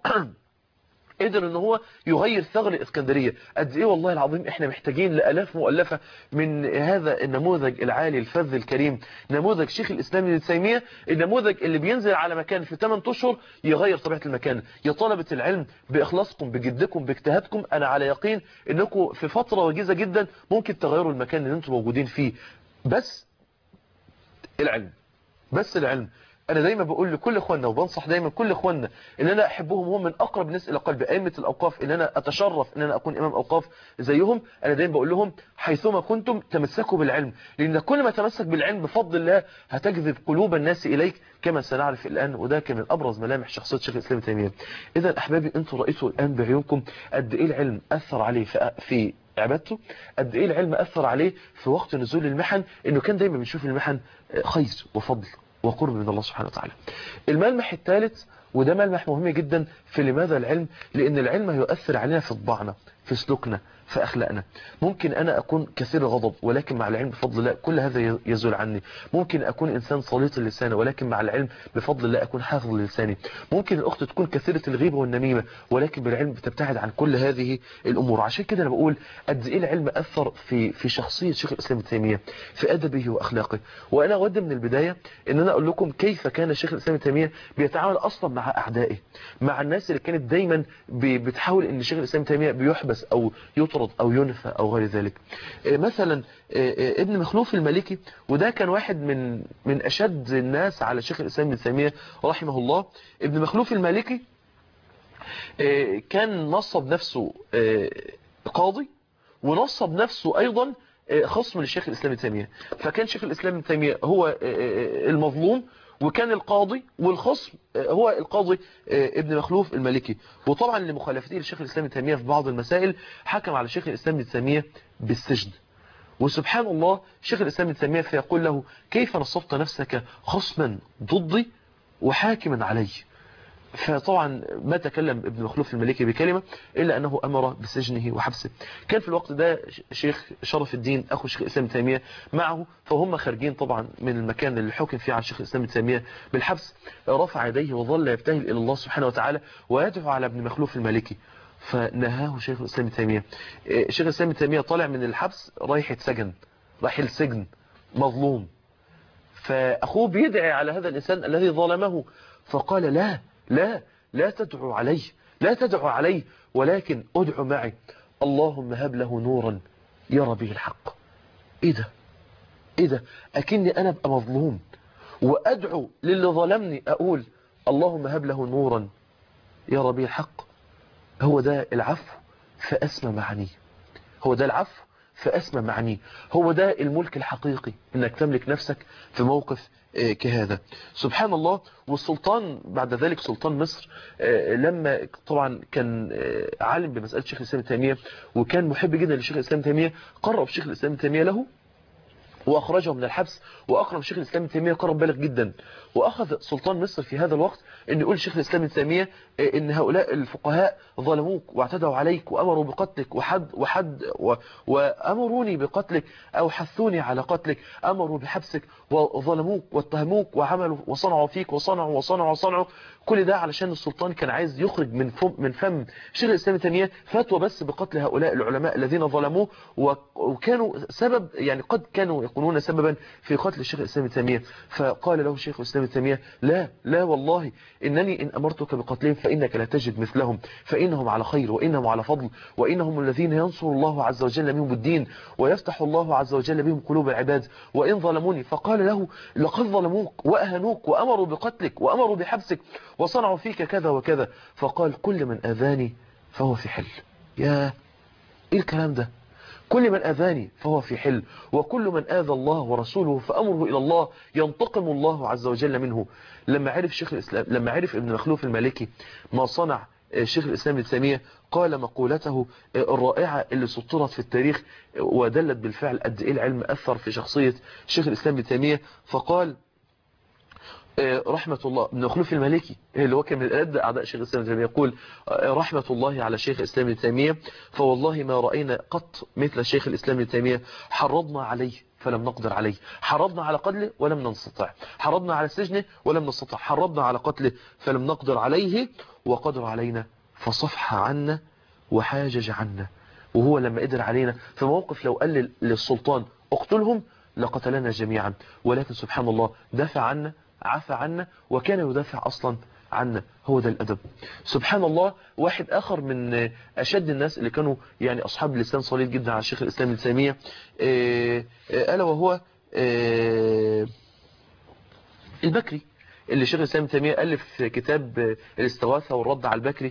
قدر ان هو يغير ثغر الاسكندريه قد ايه والله العظيم احنا محتاجين لالاف مؤلفه من هذا النموذج العالي الفذ الكريم نموذج شيخ الاسلام ابن تيميه النموذج اللي بينزل على مكان في 8 اشهر يغير طبيعه المكان يا طلبه العلم باخلاصكم بجدكم باجتهادكم انا على يقين انكم في فتره وجيزه جدا ممكن تغيروا المكان اللي انتم موجودين فيه بس العلم بس العلم انا دايما بقول لكل اخواننا وبنصح دايما كل اخواننا ان انا احبهم وهم من اقرب الناس الى قلبي ائمه الاوقاف ان انا اتشرف ان انا اكون امام اوقاف زيهم انا دايما بقول لهم حيثما كنتم تمسكوا بالعلم لان كل ما تمسك بالعلم بفضل الله هتجذب قلوب الناس اليك كما سنعرف الان وده كان من ابرز ملامح شخصيه شيخ الاسلام تيميه اذا احبابي انتم رايتوا الان بعيونكم قد ايه العلم اثر عليه في عبادته قد ايه العلم اثر عليه في وقت نزول المحن انه كان دايما بنشوف المحن خير وفضل وقرب من الله سبحانه وتعالى الملمح الثالث وده ملمح مهم جدا في لماذا العلم لان العلم يؤثر علينا في طباعنا في سلوكنا في أخلاقنا ممكن أنا أكون كثير الغضب ولكن مع العلم بفضل الله كل هذا يزول عني ممكن أكون إنسان صليط اللسان ولكن مع العلم بفضل الله أكون حافظ لساني ممكن الأخت تكون كثيرة الغيبة والنميمة ولكن بالعلم بتبتعد عن كل هذه الأمور عشان كده أنا بقول قد إيه العلم أثر في في شخصية شيخ الإسلام التيمية في أدبه وأخلاقه وأنا أود من البداية إن أنا أقول لكم كيف كان شيخ الإسلام التيمية بيتعامل أصلا مع أعدائه مع الناس اللي كانت دايما بتحاول إن شيخ الإسلام التيمية بيحبس أو يطرد أو ينفى أو غير ذلك مثلا ابن مخلوف المالكي وده كان واحد من من أشد الناس على شيخ الإسلام ابن تيمية رحمه الله ابن مخلوف المالكي كان نصب نفسه قاضي ونصب نفسه أيضا خصم للشيخ الإسلام ابن تيمية فكان شيخ الإسلام ابن تيمية هو المظلوم وكان القاضي والخصم هو القاضي ابن مخلوف المالكي وطبعا لمخالفته للشيخ الإسلام ابن تيمية في بعض المسائل حكم على شيخ الإسلام ابن تيمية بالسجن وسبحان الله شيخ الإسلام ابن تيمية فيقول له كيف نصبت نفسك خصما ضدي وحاكما علي فطبعا ما تكلم ابن مخلوف المالكي بكلمة إلا أنه أمر بسجنه وحبسه كان في الوقت ده شيخ شرف الدين أخو شيخ الإسلام تيمية معه فهم خارجين طبعا من المكان اللي حكم فيه على شيخ الإسلام تيمية بالحبس رفع يديه وظل يبتهل إلى الله سبحانه وتعالى ويدعو على ابن مخلوف المالكي فنهاه شيخ الإسلام تيمية شيخ الإسلام تيمية طالع من الحبس رايح يتسجن رايح السجن مظلوم فأخوه بيدعي على هذا الإنسان الذي ظلمه فقال لا لا لا تدعو عليه لا تدعو عليه ولكن ادعو معي اللهم هب له نورا يرى به الحق ايه ده ايه ده اكني انا ابقى مظلوم وادعو للي ظلمني اقول اللهم هب له نورا يرى به الحق هو ده العفو فاسمى معانيه هو ده العفو فاسمى معانيه هو ده الملك الحقيقي انك تملك نفسك في موقف كهذا سبحان الله والسلطان بعد ذلك سلطان مصر لما طبعا كان عالم بمسألة شيخ الإسلام التيمية وكان محب جدا لشيخ الإسلام التيمية قرب شيخ الإسلام التيمية له وأخرجه من الحبس وأقرب شيخ الإسلام التيمية قرب بالغ جدا وأخذ سلطان مصر في هذا الوقت أن يقول شيخ الإسلام التيمية أن هؤلاء الفقهاء ظلموك واعتدوا عليك وأمروا بقتلك وحد وحد و وأمروني بقتلك أو حثوني على قتلك أمروا بحبسك وظلموك واتهموك وعملوا وصنعوا فيك وصنعوا وصنعوا وصنعوا كل ده علشان السلطان كان عايز يخرج من فم من فم شيخ الإسلام التيمية فتوى بس بقتل هؤلاء العلماء الذين ظلموه وكانوا سبب يعني قد كانوا يكونون سببا في قتل الشيخ الإسلام التيمية فقال له شيخ الإسلام التيمية لا لا والله إنني إن أمرتك بقتلهم فإنك لا تجد مثلهم فإنهم على خير وإنهم على فضل وإنهم الذين ينصر الله عز وجل بهم الدين ويفتح الله عز وجل بهم قلوب العباد وإن ظلموني فقال له لقد ظلموك وأهنوك وأمروا بقتلك وأمروا بحبسك وصنعوا فيك كذا وكذا فقال كل من أذاني فهو في حل يا إيه الكلام ده كل من آذاني فهو في حل وكل من آذى الله ورسوله فأمره إلى الله ينتقم الله عز وجل منه لما عرف شيخ الإسلام لما عرف ابن مخلوف المالكي ما صنع شيخ الإسلام ابن تيمية قال مقولته الرائعة اللي سطرت في التاريخ ودلت بالفعل قد إيه العلم أثر في شخصية شيخ الإسلام ابن تيمية فقال رحمة الله ابن مخلوف المالكي اللي هو كان من ألد أعداء شيخ الإسلام ابن تيمية يقول رحمة الله على شيخ الإسلام ابن تيمية فوالله ما رأينا قط مثل شيخ الإسلام ابن تيمية حرضنا عليه فلم نقدر عليه حرضنا على قتله ولم نستطع حرضنا على سجنه ولم نستطع حرضنا على قتله فلم نقدر عليه وقدر علينا فصفح عنا وحاجج عنا وهو لما قدر علينا في موقف لو قال للسلطان اقتلهم لقتلنا جميعا ولكن سبحان الله دافع عنا عفى عنا وكان يدافع أصلا عنا هو ده الأدب سبحان الله واحد آخر من أشد الناس اللي كانوا يعني أصحاب لسان صليل جدا على الشيخ الإسلام ابن تيمية ألا وهو البكري اللي شيخ الإسلام تيمية ألف كتاب الاستغاثة والرد على البكري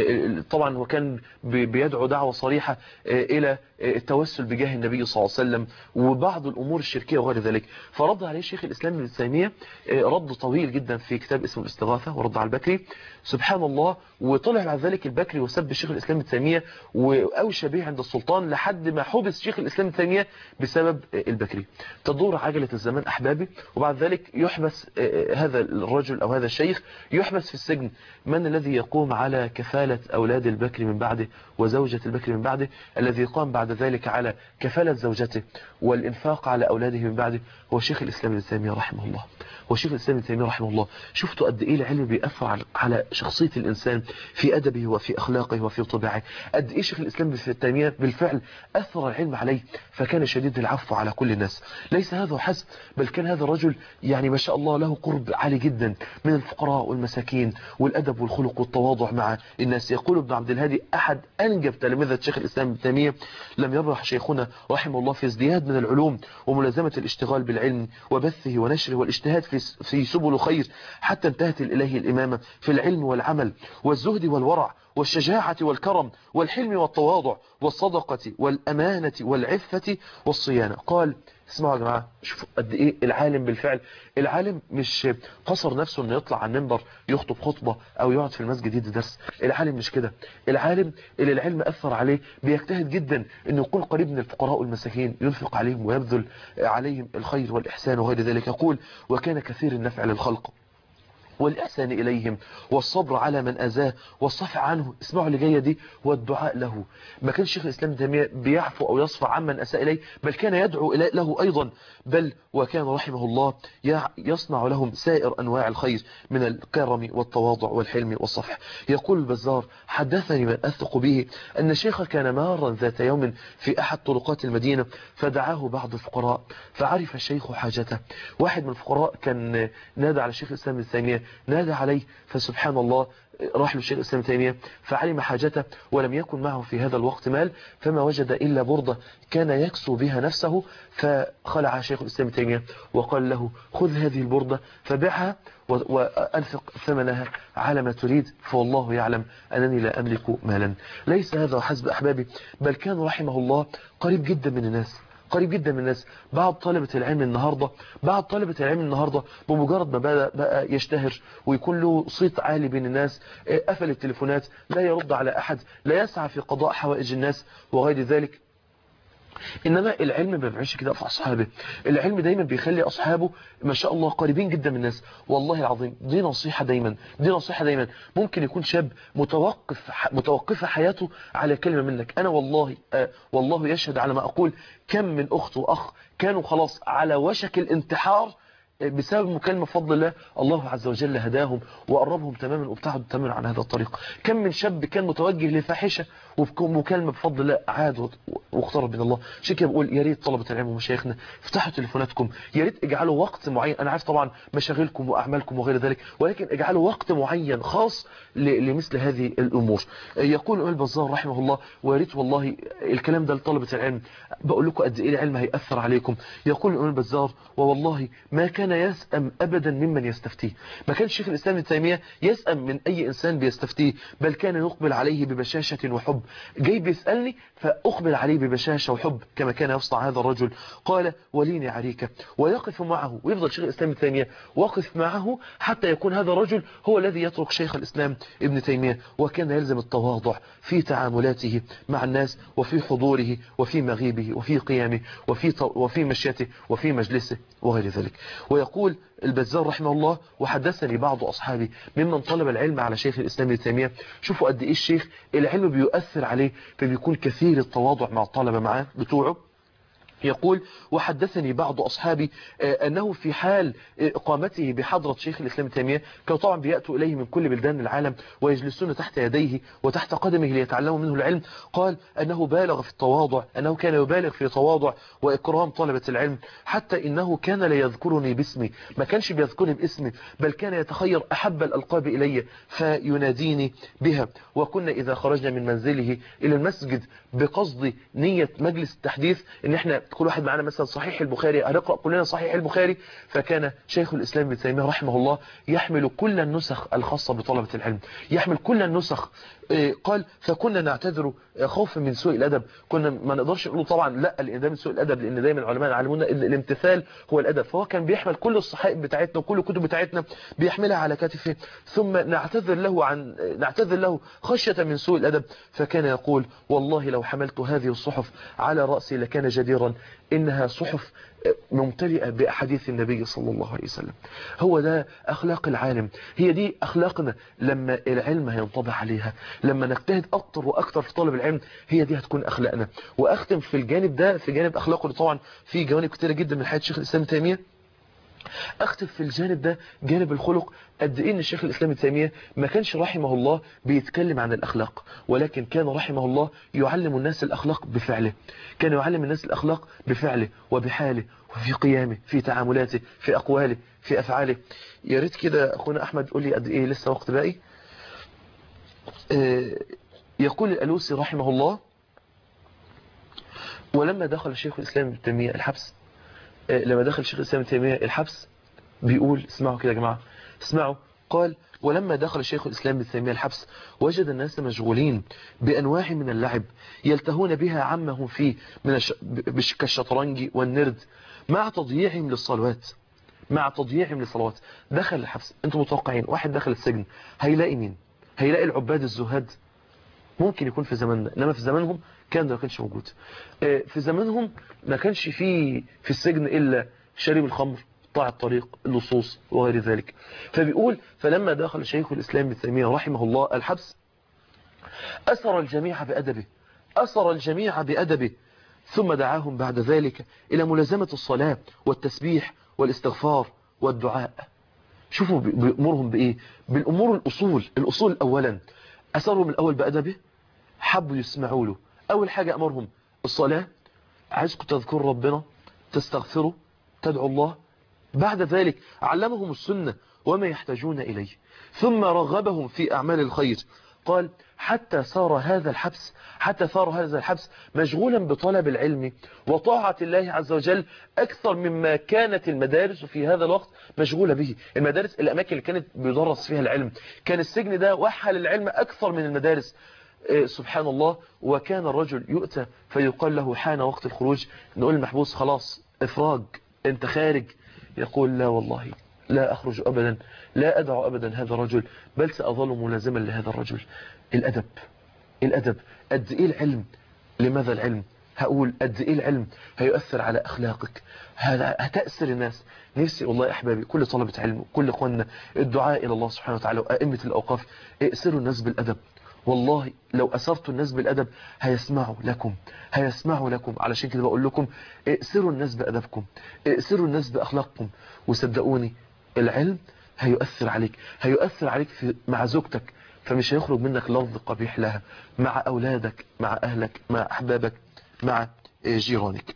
طبعا هو كان بيدعو دعوة صريحة إلى التوسل بجاه النبي صلى الله عليه وسلم وبعض الأمور الشركية وغير ذلك فرد عليه شيخ الإسلام ابن تيمية رد طويل جدا في كتاب اسمه الاستغاثة ورد على البكري سبحان الله وطلع بعد ذلك البكري وسب شيخ الإسلام ابن تيمية وأوشى به عند السلطان لحد ما حبس شيخ الإسلام ابن تيمية بسبب البكري تدور عجلة الزمان أحبابي وبعد ذلك يحبس هذا الرجل أو هذا الشيخ يحبس في السجن من الذي يقوم على كفالة أولاد البكر من بعده وزوجة البكر من بعده الذي قام بعد ذلك على كفالة زوجته والإنفاق على أولاده من بعده هو شيخ الإسلام ابن تيمية رحمه الله هو شيخ الإسلام ابن تيمية رحمه الله شفتوا قد إيه العلم بيأثر على شخصية الإنسان في أدبه وفي أخلاقه وفي طباعه قد إيه شيخ الإسلام ابن تيمية بالفعل أثر العلم عليه فكان شديد العفو على كل الناس ليس هذا حسب بل كان هذا الرجل يعني ما شاء الله له قرب عالي جدا من الفقراء والمساكين والأدب والخلق والتواضع مع الناس يقول ابن عبد الهادي أحد أنجب تلامذة شيخ الإسلام ابن تيمية لم يبرح شيخنا رحمه الله في ازدياد من العلوم وملازمة الاشتغال بالعلم وبثه ونشره والاجتهاد في في سبل خير حتى انتهت الإله الإمامة في العلم والعمل والزهد والورع والشجاعة والكرم والحلم والتواضع والصدقة والأمانة والعفة والصيانة قال اسمعوا يا جماعة شوفوا قد ايه العالم بالفعل العالم مش قصر نفسه انه يطلع على المنبر يخطب خطبة او يقعد في المسجد يدي درس العالم مش كده العالم اللي العلم اثر عليه بيجتهد جدا انه يكون قريب من الفقراء والمساكين ينفق عليهم ويبذل عليهم الخير والاحسان وغير ذلك يقول وكان كثير النفع للخلق والإحسان إليهم والصبر على من أذاه والصفع عنه اسمعوا اللي جاية دي والدعاء له ما كان شيخ الإسلام تيمية بيعفو أو يصفع عمن أساء إليه بل كان يدعو له أيضا بل وكان رحمه الله يصنع لهم سائر أنواع الخير من الكرم والتواضع والحلم والصفح يقول البزار حدثني من أثق به أن الشيخ كان مارا ذات يوم في أحد طرقات المدينة فدعاه بعض الفقراء فعرف الشيخ حاجته واحد من الفقراء كان نادى على الشيخ الإسلام الثانية نادى عليه فسبحان الله راح للشيخ الإسلام تيمية فعلم حاجته ولم يكن معه في هذا الوقت مال فما وجد إلا بردة كان يكسو بها نفسه فخلع شيخ الإسلام تيمية وقال له خذ هذه البردة فبعها وأنفق ثمنها على ما تريد فوالله يعلم أنني لا أملك مالا ليس هذا حسب أحبابي بل كان رحمه الله قريب جدا من الناس قريب جدا من الناس بعض طلبة العلم النهاردة بعض طلبة العلم النهاردة بمجرد ما بدأ بقى يشتهر ويكون له صيت عالي بين الناس قفل التليفونات لا يرد على أحد لا يسعى في قضاء حوائج الناس وغير ذلك إنما العلم ما بيعملش كده في أصحابه العلم دايما بيخلي أصحابه ما شاء الله قريبين جدا من الناس والله العظيم دي نصيحة دايما دي نصيحة دايما ممكن يكون شاب متوقف متوقفة حياته على كلمة منك أنا والله آه والله يشهد على ما أقول كم من أخت وأخ كانوا خلاص على وشك الانتحار بسبب مكالمة فضل الله الله عز وجل هداهم وقربهم تماما وابتعدوا تماما عن هذا الطريق كم من شاب كان متوجه لفاحشة ومكالمة بفضل الله عاد واقترب من الله عشان كده بقول يا ريت طلبة العلم ومشايخنا افتحوا تليفوناتكم يا ريت اجعلوا وقت معين انا عارف طبعا مشاغلكم واعمالكم وغير ذلك ولكن اجعلوا وقت معين خاص لمثل هذه الامور يقول البزار رحمه الله ويا ريت والله الكلام ده لطلبة العلم بقول لكم قد ايه العلم هيأثر عليكم يقول البزار ووالله ما كان يسأم أبدا ممن يستفتيه ما كان شيخ الإسلام ابن تيمية يسأم من أي إنسان بيستفتيه بل كان يقبل عليه ببشاشة وحب جاي بيسألني فأقبل عليه ببشاشة وحب كما كان يصنع هذا الرجل قال وليني عليك ويقف معه ويفضل شيخ الإسلام ابن تيمية وقف معه حتى يكون هذا الرجل هو الذي يترك شيخ الإسلام ابن تيمية وكان يلزم التواضع في تعاملاته مع الناس وفي حضوره وفي مغيبه وفي قيامه وفي, وفي مشيته وفي مجلسه وغير ذلك ويقول البزار رحمه الله وحدثني بعض أصحابي ممن طلب العلم على شيخ الإسلام ابن تيمية شوفوا قد إيه الشيخ العلم بيؤثر عليه فبيكون كثير التواضع مع الطلبة معاه بتوعه يقول وحدثني بعض أصحابي أنه في حال إقامته بحضرة شيخ الإسلام تيمية كانوا طبعا بيأتوا إليه من كل بلدان العالم ويجلسون تحت يديه وتحت قدمه ليتعلموا منه العلم قال أنه بالغ في التواضع أنه كان يبالغ في تواضع وإكرام طلبة العلم حتى إنه كان لا يذكرني باسمي ما كانش بيذكرني باسمي بل كان يتخير أحب الألقاب إلي فيناديني بها وكنا إذا خرجنا من منزله إلى المسجد بقصد نية مجلس التحديث إن إحنا كل واحد معنا مثلا صحيح البخاري هنقرأ كلنا صحيح البخاري فكان شيخ الإسلام ابن تيمية رحمه الله يحمل كل النسخ الخاصة بطلبة العلم يحمل كل النسخ قال فكنا نعتذر خوفا من سوء الأدب كنا ما نقدرش نقول طبعا لا لان ده من سوء الأدب لأن دايما العلماء يعلمونا ان الامتثال هو الأدب فهو كان بيحمل كل الصحائف بتاعتنا وكل الكتب بتاعتنا بيحملها على كتفه ثم نعتذر له عن نعتذر له خشية من سوء الأدب فكان يقول والله لو حملت هذه الصحف على رأسي لكان جديرا إنها صحف ممتلئة بأحاديث النبي صلى الله عليه وسلم هو ده أخلاق العالم هي دي أخلاقنا لما العلم هينطبع عليها لما نجتهد أكتر وأكتر في طلب العلم هي دي هتكون أخلاقنا وأختم في الجانب ده في جانب أخلاقه طبعا في جوانب كتيرة جدا من حياة شيخ الإسلام تيمية اختم في الجانب ده جانب الخلق قد ايه ان الشيخ الاسلام ابن تيميه ما كانش رحمه الله بيتكلم عن الاخلاق ولكن كان رحمه الله يعلم الناس الاخلاق بفعله كان يعلم الناس الاخلاق بفعله وبحاله وفي قيامه في تعاملاته في اقواله في افعاله يا ريت كده اخونا احمد قول لي قد ايه لسه وقت باقي يقول الالوسي رحمه الله ولما دخل شيخ الاسلام ابن تيميه الحبس لما دخل شيخ الإسلام تيمية الحبس بيقول اسمعوا كده يا جماعة اسمعوا قال ولما دخل شيخ الإسلام ابن تيمية الحبس وجد الناس مشغولين بأنواع من اللعب يلتهون بها عمهم فيه من الش... كالشطرنج والنرد مع تضييعهم للصلوات مع تضييعهم للصلوات دخل الحبس انتم متوقعين واحد دخل السجن هيلاقي مين هيلاقي العباد الزهاد ممكن يكون في زماننا انما في زمانهم كان ده ما كانش موجود في زمانهم ما كانش في في السجن الا شريب الخمر قطاع الطريق اللصوص وغير ذلك فبيقول فلما دخل شيخ الاسلام ابن تيميه رحمه الله الحبس اثر الجميع بادبه اثر الجميع بادبه ثم دعاهم بعد ذلك الى ملازمه الصلاه والتسبيح والاستغفار والدعاء شوفوا بيأمرهم بايه بالامور الاصول الاصول اولا اثرهم الاول بادبه حبوا يسمعوا له أول حاجة أمرهم الصلاة عايزكم تذكروا ربنا تستغفروا تدعوا الله بعد ذلك علمهم السنة وما يحتاجون إليه ثم رغبهم في أعمال الخير قال حتى صار هذا الحبس حتى صار هذا الحبس مشغولا بطلب العلم وطاعة الله عز وجل أكثر مما كانت المدارس في هذا الوقت مشغولة به المدارس الأماكن اللي كانت بيدرس فيها العلم كان السجن ده وحل العلم أكثر من المدارس سبحان الله وكان الرجل يؤتى فيقال له حان وقت الخروج نقول المحبوس خلاص افراج انت خارج يقول لا والله لا أخرج أبدا لا أدع أبدا هذا الرجل بل سأظل ملازما لهذا الرجل الأدب الأدب قد إيه العلم لماذا العلم هقول قد إيه العلم هيؤثر على أخلاقك هتأثر الناس نفسي والله يا أحبابي كل طلبة علم كل أخواننا الدعاء إلى الله سبحانه وتعالى وأئمة الأوقاف ائسروا الناس بالأدب والله لو أسرتوا الناس بالأدب هيسمعوا لكم هيسمعوا لكم علشان كده بقول لكم ائسروا الناس بأدبكم ائسروا الناس بأخلاقكم وصدقوني العلم هيؤثر عليك هيؤثر عليك في مع زوجتك فمش هيخرج منك لفظ قبيح لها مع أولادك مع أهلك مع أحبابك مع جيرانك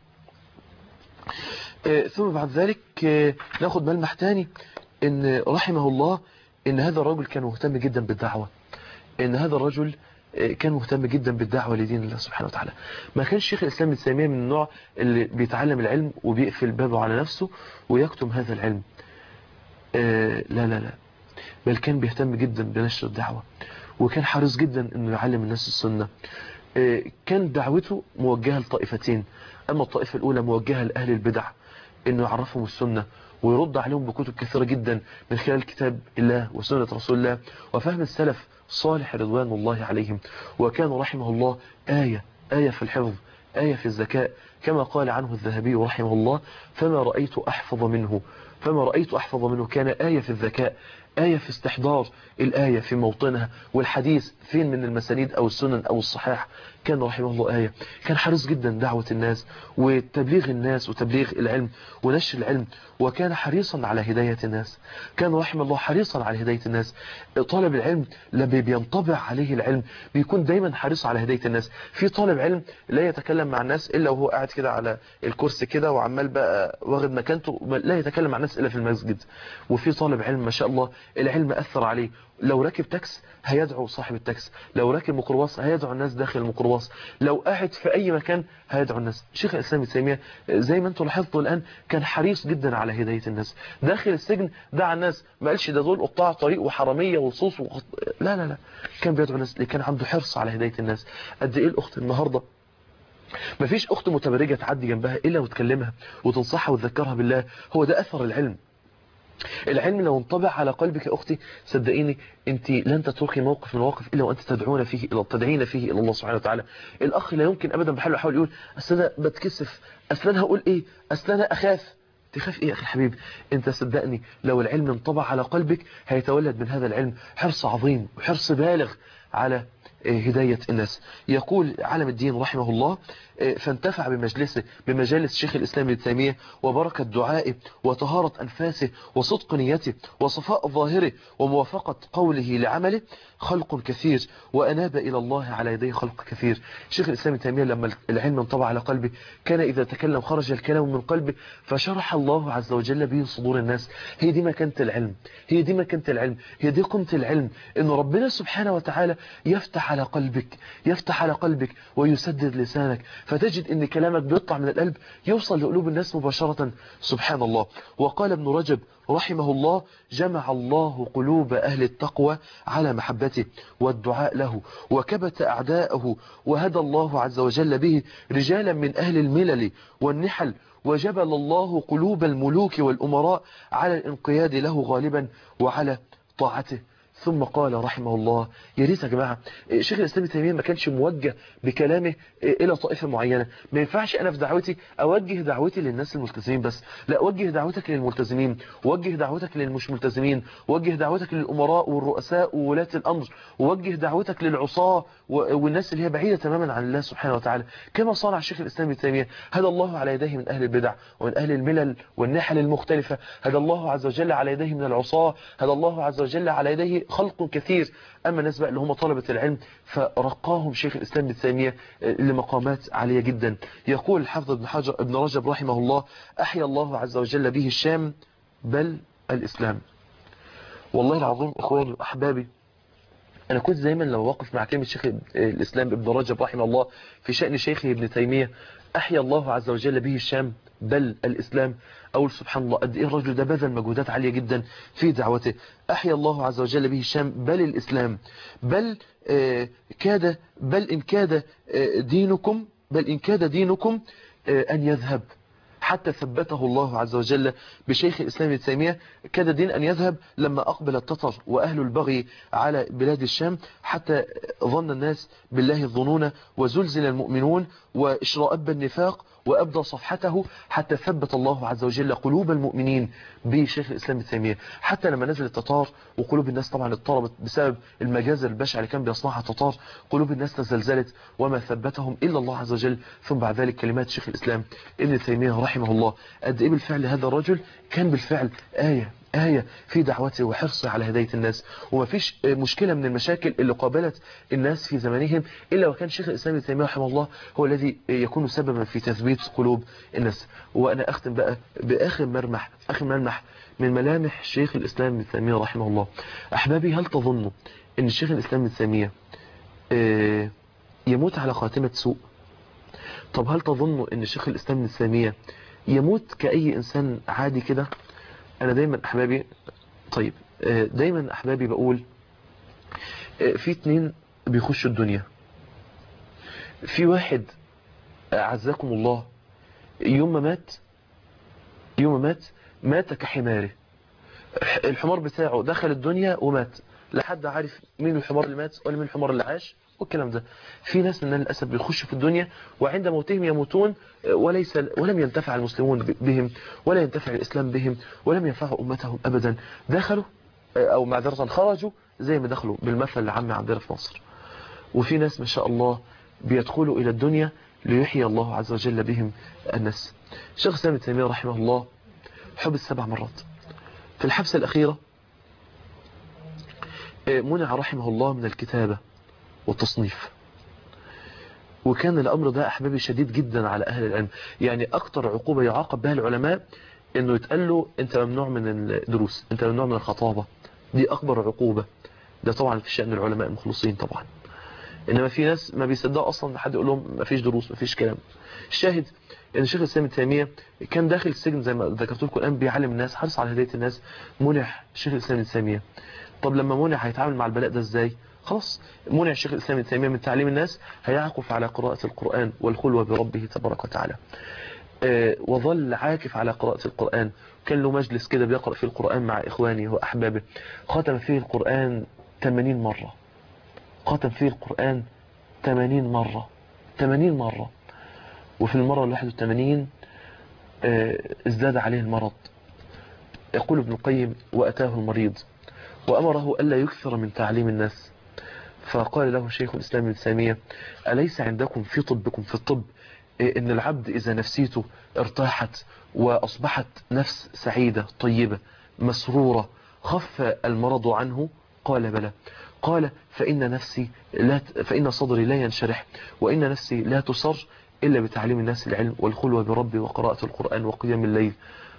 ثم بعد ذلك ناخد ملمح تاني ان رحمه الله ان هذا الرجل كان مهتم جدا بالدعوة ان هذا الرجل كان مهتم جدا بالدعوة لدين الله سبحانه وتعالى ما كانش شيخ الإسلام ابن تيمية من النوع اللي بيتعلم العلم وبيقفل بابه على نفسه ويكتم هذا العلم لا لا لا بل كان بيهتم جدا بنشر الدعوة وكان حريص جدا انه يعلم الناس السنة كان دعوته موجهة لطائفتين أما الطائفة الأولى موجهة لأهل البدع إنه يعرفهم السنة ويرد عليهم بكتب كثيرة جدا من خلال كتاب الله وسنة رسول الله وفهم السلف صالح رضوان الله عليهم وكان رحمه الله آية آية في الحفظ آية في الذكاء كما قال عنه الذهبي رحمه الله فما رأيت أحفظ منه فما رأيت أحفظ منه كان آية في الذكاء آية في استحضار الآية في موطنها والحديث فين من المسانيد أو السنن أو الصحاح كان رحمه الله آية كان حريص جدا دعوة الناس وتبليغ الناس وتبليغ العلم ونشر العلم وكان حريصا على هداية الناس كان رحمه الله حريصا على هداية الناس طالب العلم لما بينطبع عليه العلم بيكون دايما حريص على هداية الناس في طالب علم لا يتكلم مع الناس إلا وهو قاعد كده على الكرسي كده وعمال بقى واخد مكانته لا يتكلم مع الناس إلا في المسجد وفي طالب علم ما شاء الله العلم أثر عليه لو راكب تاكس هيدعو صاحب التاكس لو راكب ميكروباص هيدعو الناس داخل الميكروباص لو قاعد في اي مكان هيدعو الناس شيخ الاسلام ابن تيميه زي ما انتم لاحظتوا الان كان حريص جدا على هدايه الناس داخل السجن دعا الناس ما قالش ده دول قطاع طريق وحراميه وصوص وخط... لا لا لا كان بيدعو الناس اللي كان عنده حرص على هدايه الناس قد ايه الاخت النهارده مفيش اخت متبرجه تعدي جنبها الا وتكلمها وتنصحها وتذكرها بالله هو ده اثر العلم العلم لو انطبع على قلبك يا أختي صدقيني أنت لن تتركي موقف من المواقف إلا وأنت تدعون فيه إلى تدعين فيه إلى الله سبحانه وتعالى الأخ لا يمكن أبدا بحاله يحاول يقول أصل أنا بتكسف أصل أنا هقول إيه أصل أنا أخاف تخاف إيه يا أخي الحبيب أنت صدقني لو العلم انطبع على قلبك هيتولد من هذا العلم حرص عظيم وحرص بالغ على هداية الناس يقول علم الدين رحمه الله فانتفع بمجلسه بمجالس شيخ الإسلام ابن تيمية وبركة دعائه وطهارة أنفاسه وصدق نيته وصفاء ظاهره وموافقة قوله لعمله خلق كثير وأناب إلى الله على يديه خلق كثير شيخ الإسلام ابن تيمية لما العلم انطبع على قلبه كان إذا تكلم خرج الكلام من قلبه فشرح الله عز وجل به صدور الناس هي دي مكانة العلم هي دي مكانة العلم هي دي قيمة العلم إن ربنا سبحانه وتعالى يفتح على قلبك يفتح على قلبك ويسدد لسانك فتجد ان كلامك بيطلع من القلب يوصل لقلوب الناس مباشرة سبحان الله وقال ابن رجب رحمه الله جمع الله قلوب أهل التقوى على محبته والدعاء له وكبت أعداءه وهدى الله عز وجل به رجالا من أهل الملل والنحل وجبل الله قلوب الملوك والأمراء على الانقياد له غالبا وعلى طاعته ثم قال رحمه الله يا ريت يا جماعه شيخ الاسلام ابن تيميه ما كانش موجه بكلامه الى طائفه معينه ما ينفعش انا في دعوتي اوجه دعوتي للناس الملتزمين بس لا وجه دعوتك للملتزمين وجه دعوتك للمش ملتزمين وجه دعوتك للامراء والرؤساء وولاة الامر ووجه دعوتك للعصاه والناس اللي هي بعيده تماما عن الله سبحانه وتعالى كما صنع شيخ الاسلام ابن تيميه هدى الله على يديه من اهل البدع ومن اهل الملل والنحل المختلفه هدى الله عز وجل على يديه من العصاه هدى الله عز وجل على يديه خلق كثير أما الناس بقى اللي هم طلبة العلم فرقاهم شيخ الإسلام ابن تيمية لمقامات عالية جدا يقول الحافظ ابن حجر ابن رجب رحمه الله أحيا الله عز وجل به الشام بل الإسلام والله العظيم إخواني وأحبابي أنا كنت دايما لو واقف مع كلمة شيخ الإسلام ابن رجب رحمه الله في شأن شيخه ابن تيمية أحيا الله عز وجل به الشام بل الإسلام أقول سبحان الله قد إيه الرجل ده بذل مجهودات عالية جدا في دعوته أحيا الله عز وجل به الشام بل الإسلام بل آه كاد بل إن كاد آه دينكم بل إن كاد دينكم آه أن يذهب حتى ثبته الله عز وجل بشيخ الإسلام ابن تيمية كاد دين أن يذهب لما أقبل التتر وأهل البغي على بلاد الشام حتى ظن الناس بالله الظنون وزلزل المؤمنون واشرأب النفاق وأبدى صفحته حتى ثبت الله عز وجل قلوب المؤمنين بشيخ الإسلام ابن تيمية حتى لما نزل التتار وقلوب الناس طبعا اضطربت بسبب المجازر البشع اللي كان بيصنعها التتار قلوب الناس تزلزلت وما ثبتهم إلا الله عز وجل ثم بعد ذلك كلمات شيخ الإسلام ابن تيمية رحمه الله قد إيه بالفعل هذا الرجل كان بالفعل آية آية في دعوته وحرصه على هداية الناس وما فيش مشكلة من المشاكل اللي قابلت الناس في زمانهم إلا وكان شيخ الإسلام ابن تيمية رحمه الله هو الذي يكون سببا في تثبيت قلوب الناس وأنا أختم بقى بآخر مرمح آخر ملمح من ملامح شيخ الإسلام ابن تيمية رحمه الله أحبابي هل تظنوا أن شيخ الإسلام ابن تيمية يموت على خاتمة سوء طب هل تظنوا أن شيخ الإسلام ابن تيمية يموت كأي إنسان عادي كده انا دايما احبابي طيب دايما احبابي بقول في اتنين بيخشوا الدنيا في واحد أعزكم الله يوم ما مات يوم ما مات مات كحماره الحمار بتاعه دخل الدنيا ومات لا حد عارف مين الحمار اللي مات ولا مين الحمار اللي عاش والكلام ده في ناس من للاسف بيخشوا في الدنيا وعند موتهم يموتون وليس ولم ينتفع المسلمون بهم ولا ينتفع الاسلام بهم ولم ينفعوا امتهم ابدا دخلوا او معذره خرجوا زي ما دخلوا بالمثل العام عندنا في مصر وفي ناس ما شاء الله بيدخلوا الى الدنيا ليحيي الله عز وجل بهم الناس الشيخ الاسلام ابن تيميه رحمه الله حبس سبع مرات في الحبسه الاخيره منع رحمه الله من الكتابه والتصنيف وكان الأمر ده أحبابي شديد جدا على أهل العلم يعني أكتر عقوبة يعاقب بها العلماء أنه يتقال له أنت ممنوع من الدروس أنت ممنوع من الخطابة دي أكبر عقوبة ده طبعا في شأن العلماء المخلصين طبعا إنما في ناس ما بيصدقوا أصلا حد يقول لهم ما فيش دروس ما فيش كلام الشاهد ان الشيخ الاسلام ابن تيميه كان داخل السجن زي ما ذكرت لكم الان بيعلم الناس حرص على هدايه الناس منع الشيخ الاسلام ابن تيميه طب لما منع هيتعامل مع البلاء ده ازاي خلاص منع الشيخ الإسلام ابن تيمية من تعليم الناس هيعكف على قراءة القرآن والخلوة بربه تبارك وتعالى آه وظل عاكف على قراءة القرآن كان له مجلس كده بيقرأ فيه القرآن مع إخوانه وأحبابه ختم فيه القرآن 80 مرة ختم فيه القرآن 80 مرة 80 مرة وفي المرة ال 81 آه ازداد عليه المرض يقول ابن القيم وأتاه المريض وأمره ألا يكثر من تعليم الناس فقال له شيخ الإسلام ابن تيمية أليس عندكم في طبكم في الطب إن العبد إذا نفسيته ارتاحت وأصبحت نفس سعيدة طيبة مسرورة خف المرض عنه قال بلى قال فإن نفسي لا فإن صدري لا ينشرح وإن نفسي لا تصر إلا بتعليم الناس العلم والخلوة بربي وقراءة القرآن وقيام الليل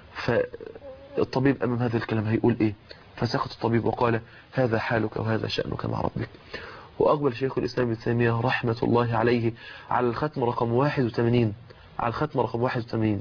فالطبيب أمام هذا الكلام هيقول إيه فسكت الطبيب وقال هذا حالك وهذا شأنك مع ربك وأقبل شيخ الإسلام ابن تيمية رحمة الله عليه على الختم رقم 81 على الختم رقم 81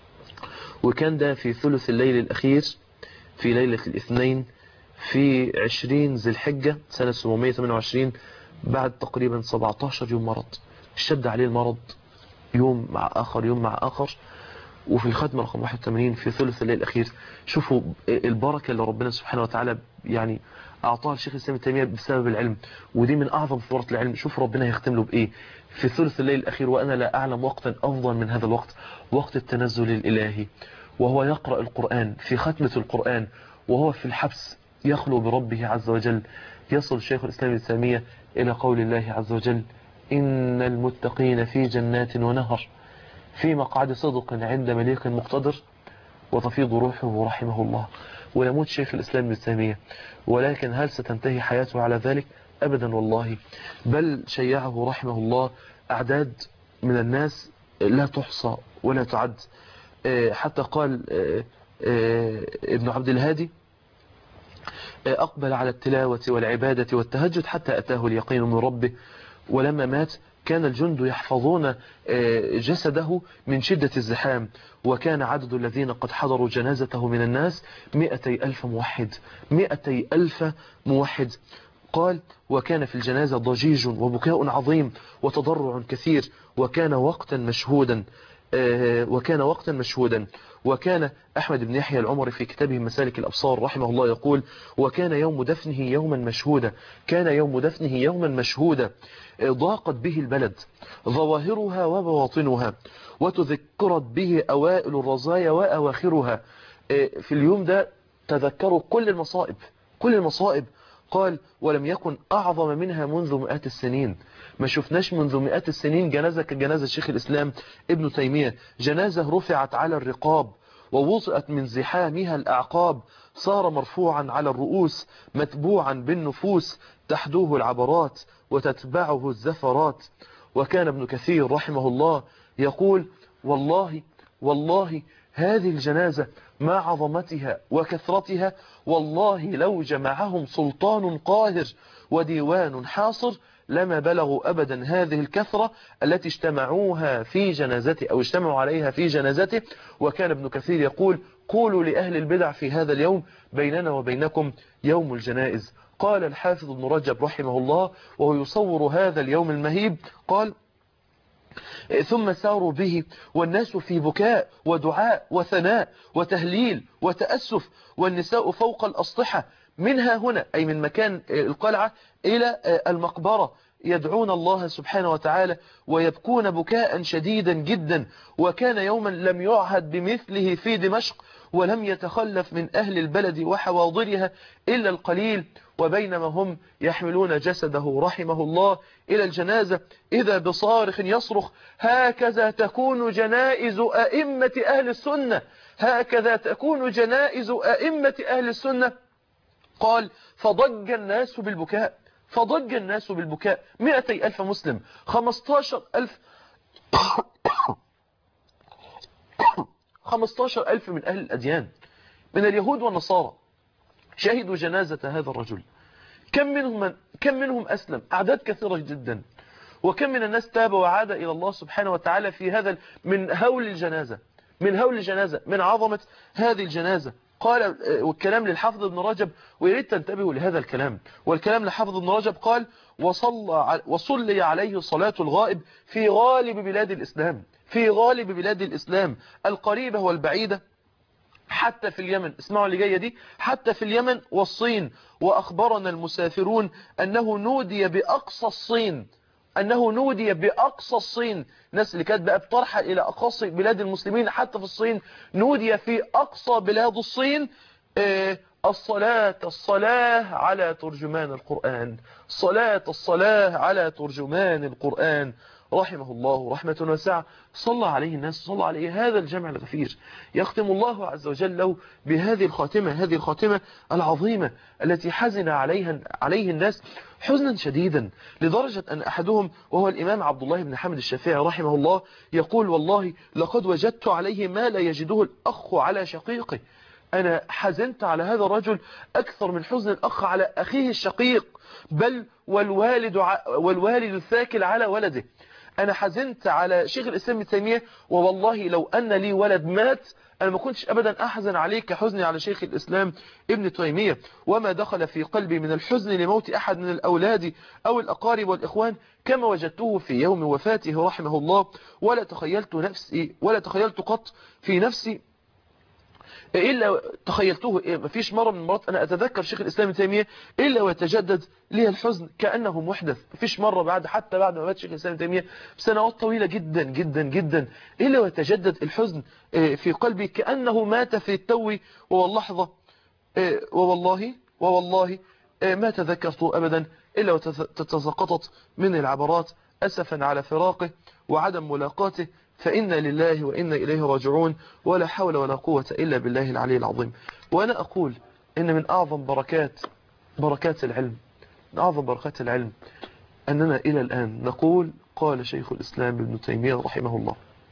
وكان ده في ثلث الليل الأخير في ليلة الاثنين في 20 ذي الحجة سنة 728 بعد تقريبا 17 يوم مرض اشتد عليه المرض يوم مع آخر يوم مع آخر وفي الختم رقم 81 في ثلث الليل الأخير شوفوا البركة اللي ربنا سبحانه وتعالى يعني أعطاها الشيخ الإسلام ابن تيمية بسبب العلم ودي من أعظم ثمرات العلم شوف ربنا هيختم له بإيه في ثلث الليل الأخير وأنا لا أعلم وقتا أفضل من هذا الوقت وقت التنزل الإلهي وهو يقرأ القرآن في ختمة القرآن وهو في الحبس يخلو بربه عز وجل يصل الشيخ الإسلام ابن تيمية إلى قول الله عز وجل إن المتقين في جنات ونهر في مقعد صدق عند مليك مقتدر وتفيض روحه رحمه الله ويموت شيخ الإسلام ابن تيمية ولكن هل ستنتهي حياته على ذلك أبدا والله بل شيعه رحمه الله أعداد من الناس لا تحصى ولا تعد حتى قال ابن عبد الهادي أقبل على التلاوة والعبادة والتهجد حتى أتاه اليقين من ربه ولما مات كان الجند يحفظون جسده من شدة الزحام وكان عدد الذين قد حضروا جنازته من الناس مئتي ألف موحد مئتي ألف موحد قال وكان في الجنازة ضجيج وبكاء عظيم وتضرع كثير وكان وقتا مشهودا وكان وقتا مشهودا وكان أحمد بن يحيى العمري في كتابه مسالك الأبصار رحمه الله يقول وكان يوم دفنه يوما مشهودا كان يوم دفنه يوما مشهودا ضاقت به البلد ظواهرها وبواطنها وتذكرت به أوائل الرزايا وأواخرها في اليوم ده تذكروا كل المصائب كل المصائب قال ولم يكن أعظم منها منذ مئات السنين ما شفناش منذ مئات السنين جنازة كجنازة شيخ الإسلام ابن تيمية جنازة رفعت على الرقاب ووطئت من زحامها الأعقاب صار مرفوعا على الرؤوس متبوعا بالنفوس تحدوه العبرات وتتبعه الزفرات وكان ابن كثير رحمه الله يقول والله والله هذه الجنازة مع عظمتها وكثرتها والله لو جمعهم سلطان قاهر وديوان حاصر لما بلغوا أبدا هذه الكثرة التي اجتمعوها في جنازته أو اجتمعوا عليها في جنازته وكان ابن كثير يقول قولوا لأهل البدع في هذا اليوم بيننا وبينكم يوم الجنائز قال الحافظ ابن رجب رحمه الله وهو يصور هذا اليوم المهيب قال ثم ساروا به والناس في بكاء ودعاء وثناء وتهليل وتأسف والنساء فوق الأسطحة منها هنا أي من مكان القلعة إلى المقبرة يدعون الله سبحانه وتعالى ويبكون بكاء شديدا جدا وكان يوما لم يعهد بمثله في دمشق ولم يتخلف من أهل البلد وحواضرها إلا القليل وبينما هم يحملون جسده رحمه الله إلى الجنازة إذا بصارخ يصرخ هكذا تكون جنائز أئمة أهل السنة هكذا تكون جنائز أئمة أهل السنة قال فضج الناس بالبكاء فضج الناس بالبكاء مئتي ألف مسلم خمستاشر ألف خمستاشر ألف من أهل الأديان من اليهود والنصارى شهدوا جنازة هذا الرجل كم منهم, من كم منهم أسلم أعداد كثيرة جدا وكم من الناس تاب وعاد إلى الله سبحانه وتعالى في هذا من هول الجنازة من هول الجنازة من عظمة هذه الجنازة قال والكلام للحافظ ابن رجب ويريد تنتبهوا لهذا الكلام والكلام لحافظ ابن رجب قال وصلى وصلي عليه صلاة الغائب في غالب بلاد الإسلام في غالب بلاد الإسلام القريبة والبعيدة حتى في اليمن اسمعوا اللي جاية دي حتى في اليمن والصين وأخبرنا المسافرون أنه نودي بأقصى الصين أنه نودي بأقصى الصين ناس اللي كانت بقى بترحل إلى أقصى بلاد المسلمين حتى في الصين نودي في أقصى بلاد الصين آه الصلاة الصلاة على ترجمان القرآن صلاة الصلاة على ترجمان القرآن رحمه الله رحمة واسعة صلى عليه الناس صلى عليه هذا الجمع الغفير يختم الله عز وجل له بهذه الخاتمة هذه الخاتمة العظيمة التي حزن عليها عليه الناس حزنا شديدا لدرجة أن أحدهم وهو الإمام عبد الله بن حمد الشافعي رحمه الله يقول والله لقد وجدت عليه ما لا يجده الأخ على شقيقه أنا حزنت على هذا الرجل أكثر من حزن الأخ على أخيه الشقيق بل والوالد, والوالد الثاكل على ولده أنا حزنت على شيخ الإسلام ابن تيمية ووالله لو أن لي ولد مات أنا ما كنتش أبدا أحزن عليه كحزني على شيخ الإسلام ابن تيمية وما دخل في قلبي من الحزن لموت أحد من الأولاد أو الأقارب والإخوان كما وجدته في يوم وفاته رحمه الله ولا تخيلت نفسي ولا تخيلت قط في نفسي إلا تخيلته إيه مفيش مرة من المرات أنا أتذكر شيخ الإسلام تيمية إلا ويتجدد لي الحزن كأنه محدث مفيش مرة بعد حتى بعد ما مات شيخ الإسلام تيمية بسنوات طويلة جدا جدا جدا إلا ويتجدد الحزن في قلبي كأنه مات في التو واللحظة ووالله ووالله ما تذكرت أبدا إلا وتتسقطت من العبرات أسفا على فراقه وعدم ملاقاته فإنا لله وإنا إليه راجعون ولا حول ولا قوة إلا بالله العلي العظيم وأنا أقول إن من أعظم بركات بركات العلم من أعظم بركات العلم أننا إلى الآن نقول قال شيخ الإسلام ابن تيمية رحمه الله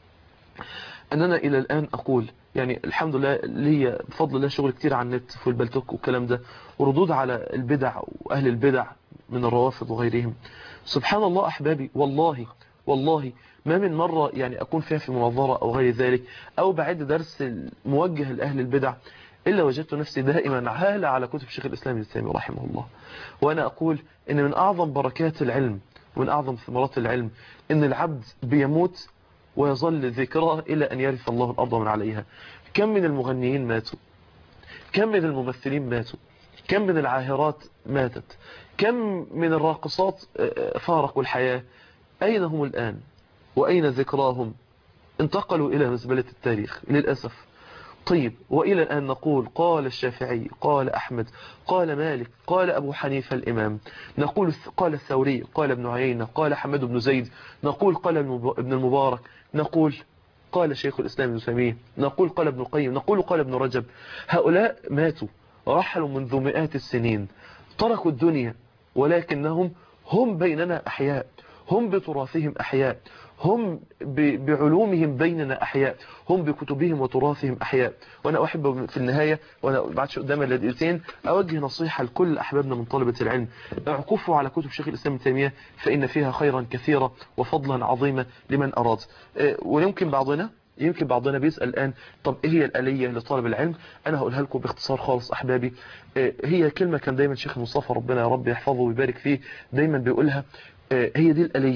أننا إلى الآن أقول يعني الحمد لله لي بفضل الله شغل كتير على النت في البلتوك والكلام ده وردود على البدع وأهل البدع من الروافض وغيرهم سبحان الله أحبابي والله والله ما من مرة يعني أكون فيها في مناظرة أو غير ذلك أو بعد درس موجه لأهل البدع إلا وجدت نفسي دائما عالة على كتب شيخ الإسلام ابن تيمية رحمه الله وأنا أقول إن من أعظم بركات العلم ومن أعظم ثمرات العلم إن العبد بيموت ويظل ذكراه إلى أن يرث الله الأرض من عليها كم من المغنيين ماتوا كم من الممثلين ماتوا كم من العاهرات ماتت كم من الراقصات فارقوا الحياة أين هم الآن وأين ذكراهم انتقلوا إلى مزبلة التاريخ للأسف طيب وإلى الآن نقول قال الشافعي قال أحمد قال مالك قال أبو حنيفة الإمام نقول قال الثوري قال ابن عيينة قال حمد بن زيد نقول قال ابن المبارك نقول قال شيخ الإسلام ابن تيمية نقول قال ابن القيم نقول قال ابن رجب هؤلاء ماتوا رحلوا منذ مئات السنين تركوا الدنيا ولكنهم هم بيننا أحياء هم بتراثهم أحياء هم بعلومهم بيننا أحياء هم بكتبهم وتراثهم أحياء وأنا أحب في النهاية وأنا بعدش قدام اللدقيقتين أوجه نصيحة لكل أحبابنا من طلبة العلم اعكفوا على كتب شيخ الإسلام التيمية فإن فيها خيرا كثيرا وفضلا عظيما لمن أراد ويمكن بعضنا يمكن بعضنا بيسأل الآن طب ايه هي الآلية لطالب العلم انا هقولها لكم باختصار خالص احبابي هي كلمة كان دايما شيخ مصطفى ربنا يا رب يحفظه ويبارك فيه دايما بيقولها هي دي الآلية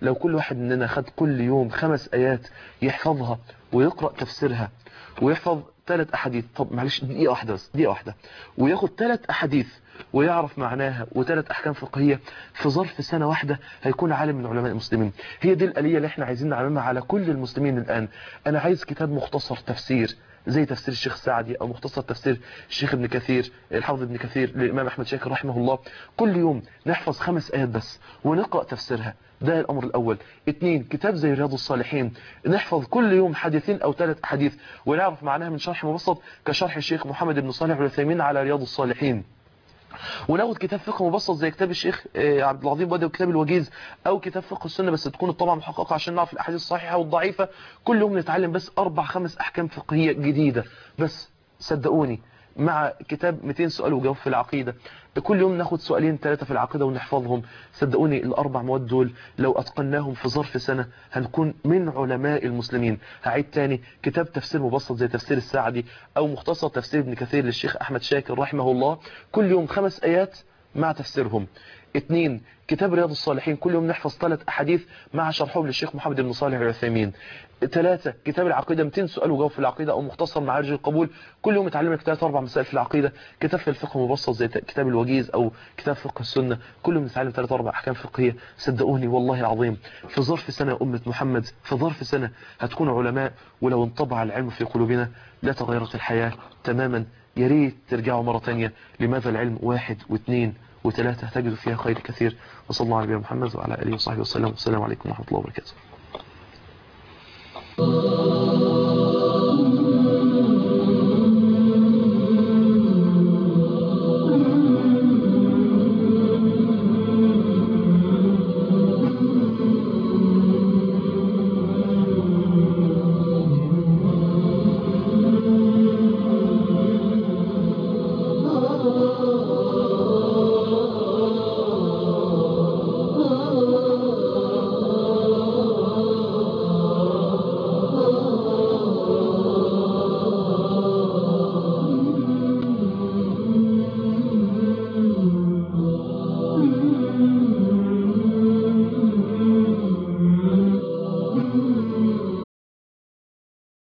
لو كل واحد مننا خد كل يوم خمس آيات يحفظها ويقرأ تفسيرها ويحفظ ثلاث أحاديث طب معلش دقيقة واحدة بس دقيقة واحدة وياخد ثلاث أحاديث ويعرف معناها وثلاث أحكام فقهية في ظرف سنة واحدة هيكون عالم من علماء المسلمين هي دي الآلية اللي احنا عايزين نعممها على كل المسلمين الآن أنا عايز كتاب مختصر تفسير زي تفسير الشيخ السعدي أو مختصر تفسير الشيخ ابن كثير الحافظ ابن كثير للإمام أحمد شاكر رحمه الله كل يوم نحفظ خمس آيات بس ونقرأ تفسيرها ده الأمر الأول اتنين كتاب زي رياض الصالحين نحفظ كل يوم حديثين أو ثلاث حديث ونعرف معناها من شرح مبسط كشرح الشيخ محمد بن صالح العثيمين على رياض الصالحين وناخد كتاب فقه مبسط زي كتاب الشيخ عبد العظيم بدوي وكتاب الوجيز او كتاب فقه السنه بس تكون الطبعه محققه عشان نعرف الاحاديث الصحيحه والضعيفه كل يوم نتعلم بس اربع خمس احكام فقهيه جديده بس صدقوني مع كتاب 200 سؤال وجواب في العقيدة كل يوم ناخد سؤالين ثلاثة في العقيدة ونحفظهم صدقوني الأربع مواد دول لو أتقناهم في ظرف سنة هنكون من علماء المسلمين هعيد تاني كتاب تفسير مبسط زي تفسير السعدي أو مختصر تفسير ابن كثير للشيخ أحمد شاكر رحمه الله كل يوم خمس آيات مع تفسيرهم اثنين كتاب رياض الصالحين كل يوم نحفظ ثلاث أحاديث مع شرحهم للشيخ محمد بن صالح العثيمين ثلاثة كتاب العقيدة 200 سؤال وجواب في العقيدة أو مختصر معارج القبول كل يوم اتعلم لك ثلاث أربع مسائل في العقيدة كتاب في الفقه مبسط زي كتاب الوجيز أو كتاب فقه السنة كل يوم نتعلم ثلاث أربع أحكام فقهية صدقوني والله العظيم في ظرف سنة أمة محمد في ظرف سنة هتكون علماء ولو انطبع العلم في قلوبنا لا تغيرت الحياة تماما يا ريت ترجعوا مرة تانية لماذا العلم واحد واثنين وثلاثة تجد فيها خير كثير وصلى الله على نبينا محمد وعلى آله وصحبه وسلم والسلام عليكم ورحمة الله وبركاته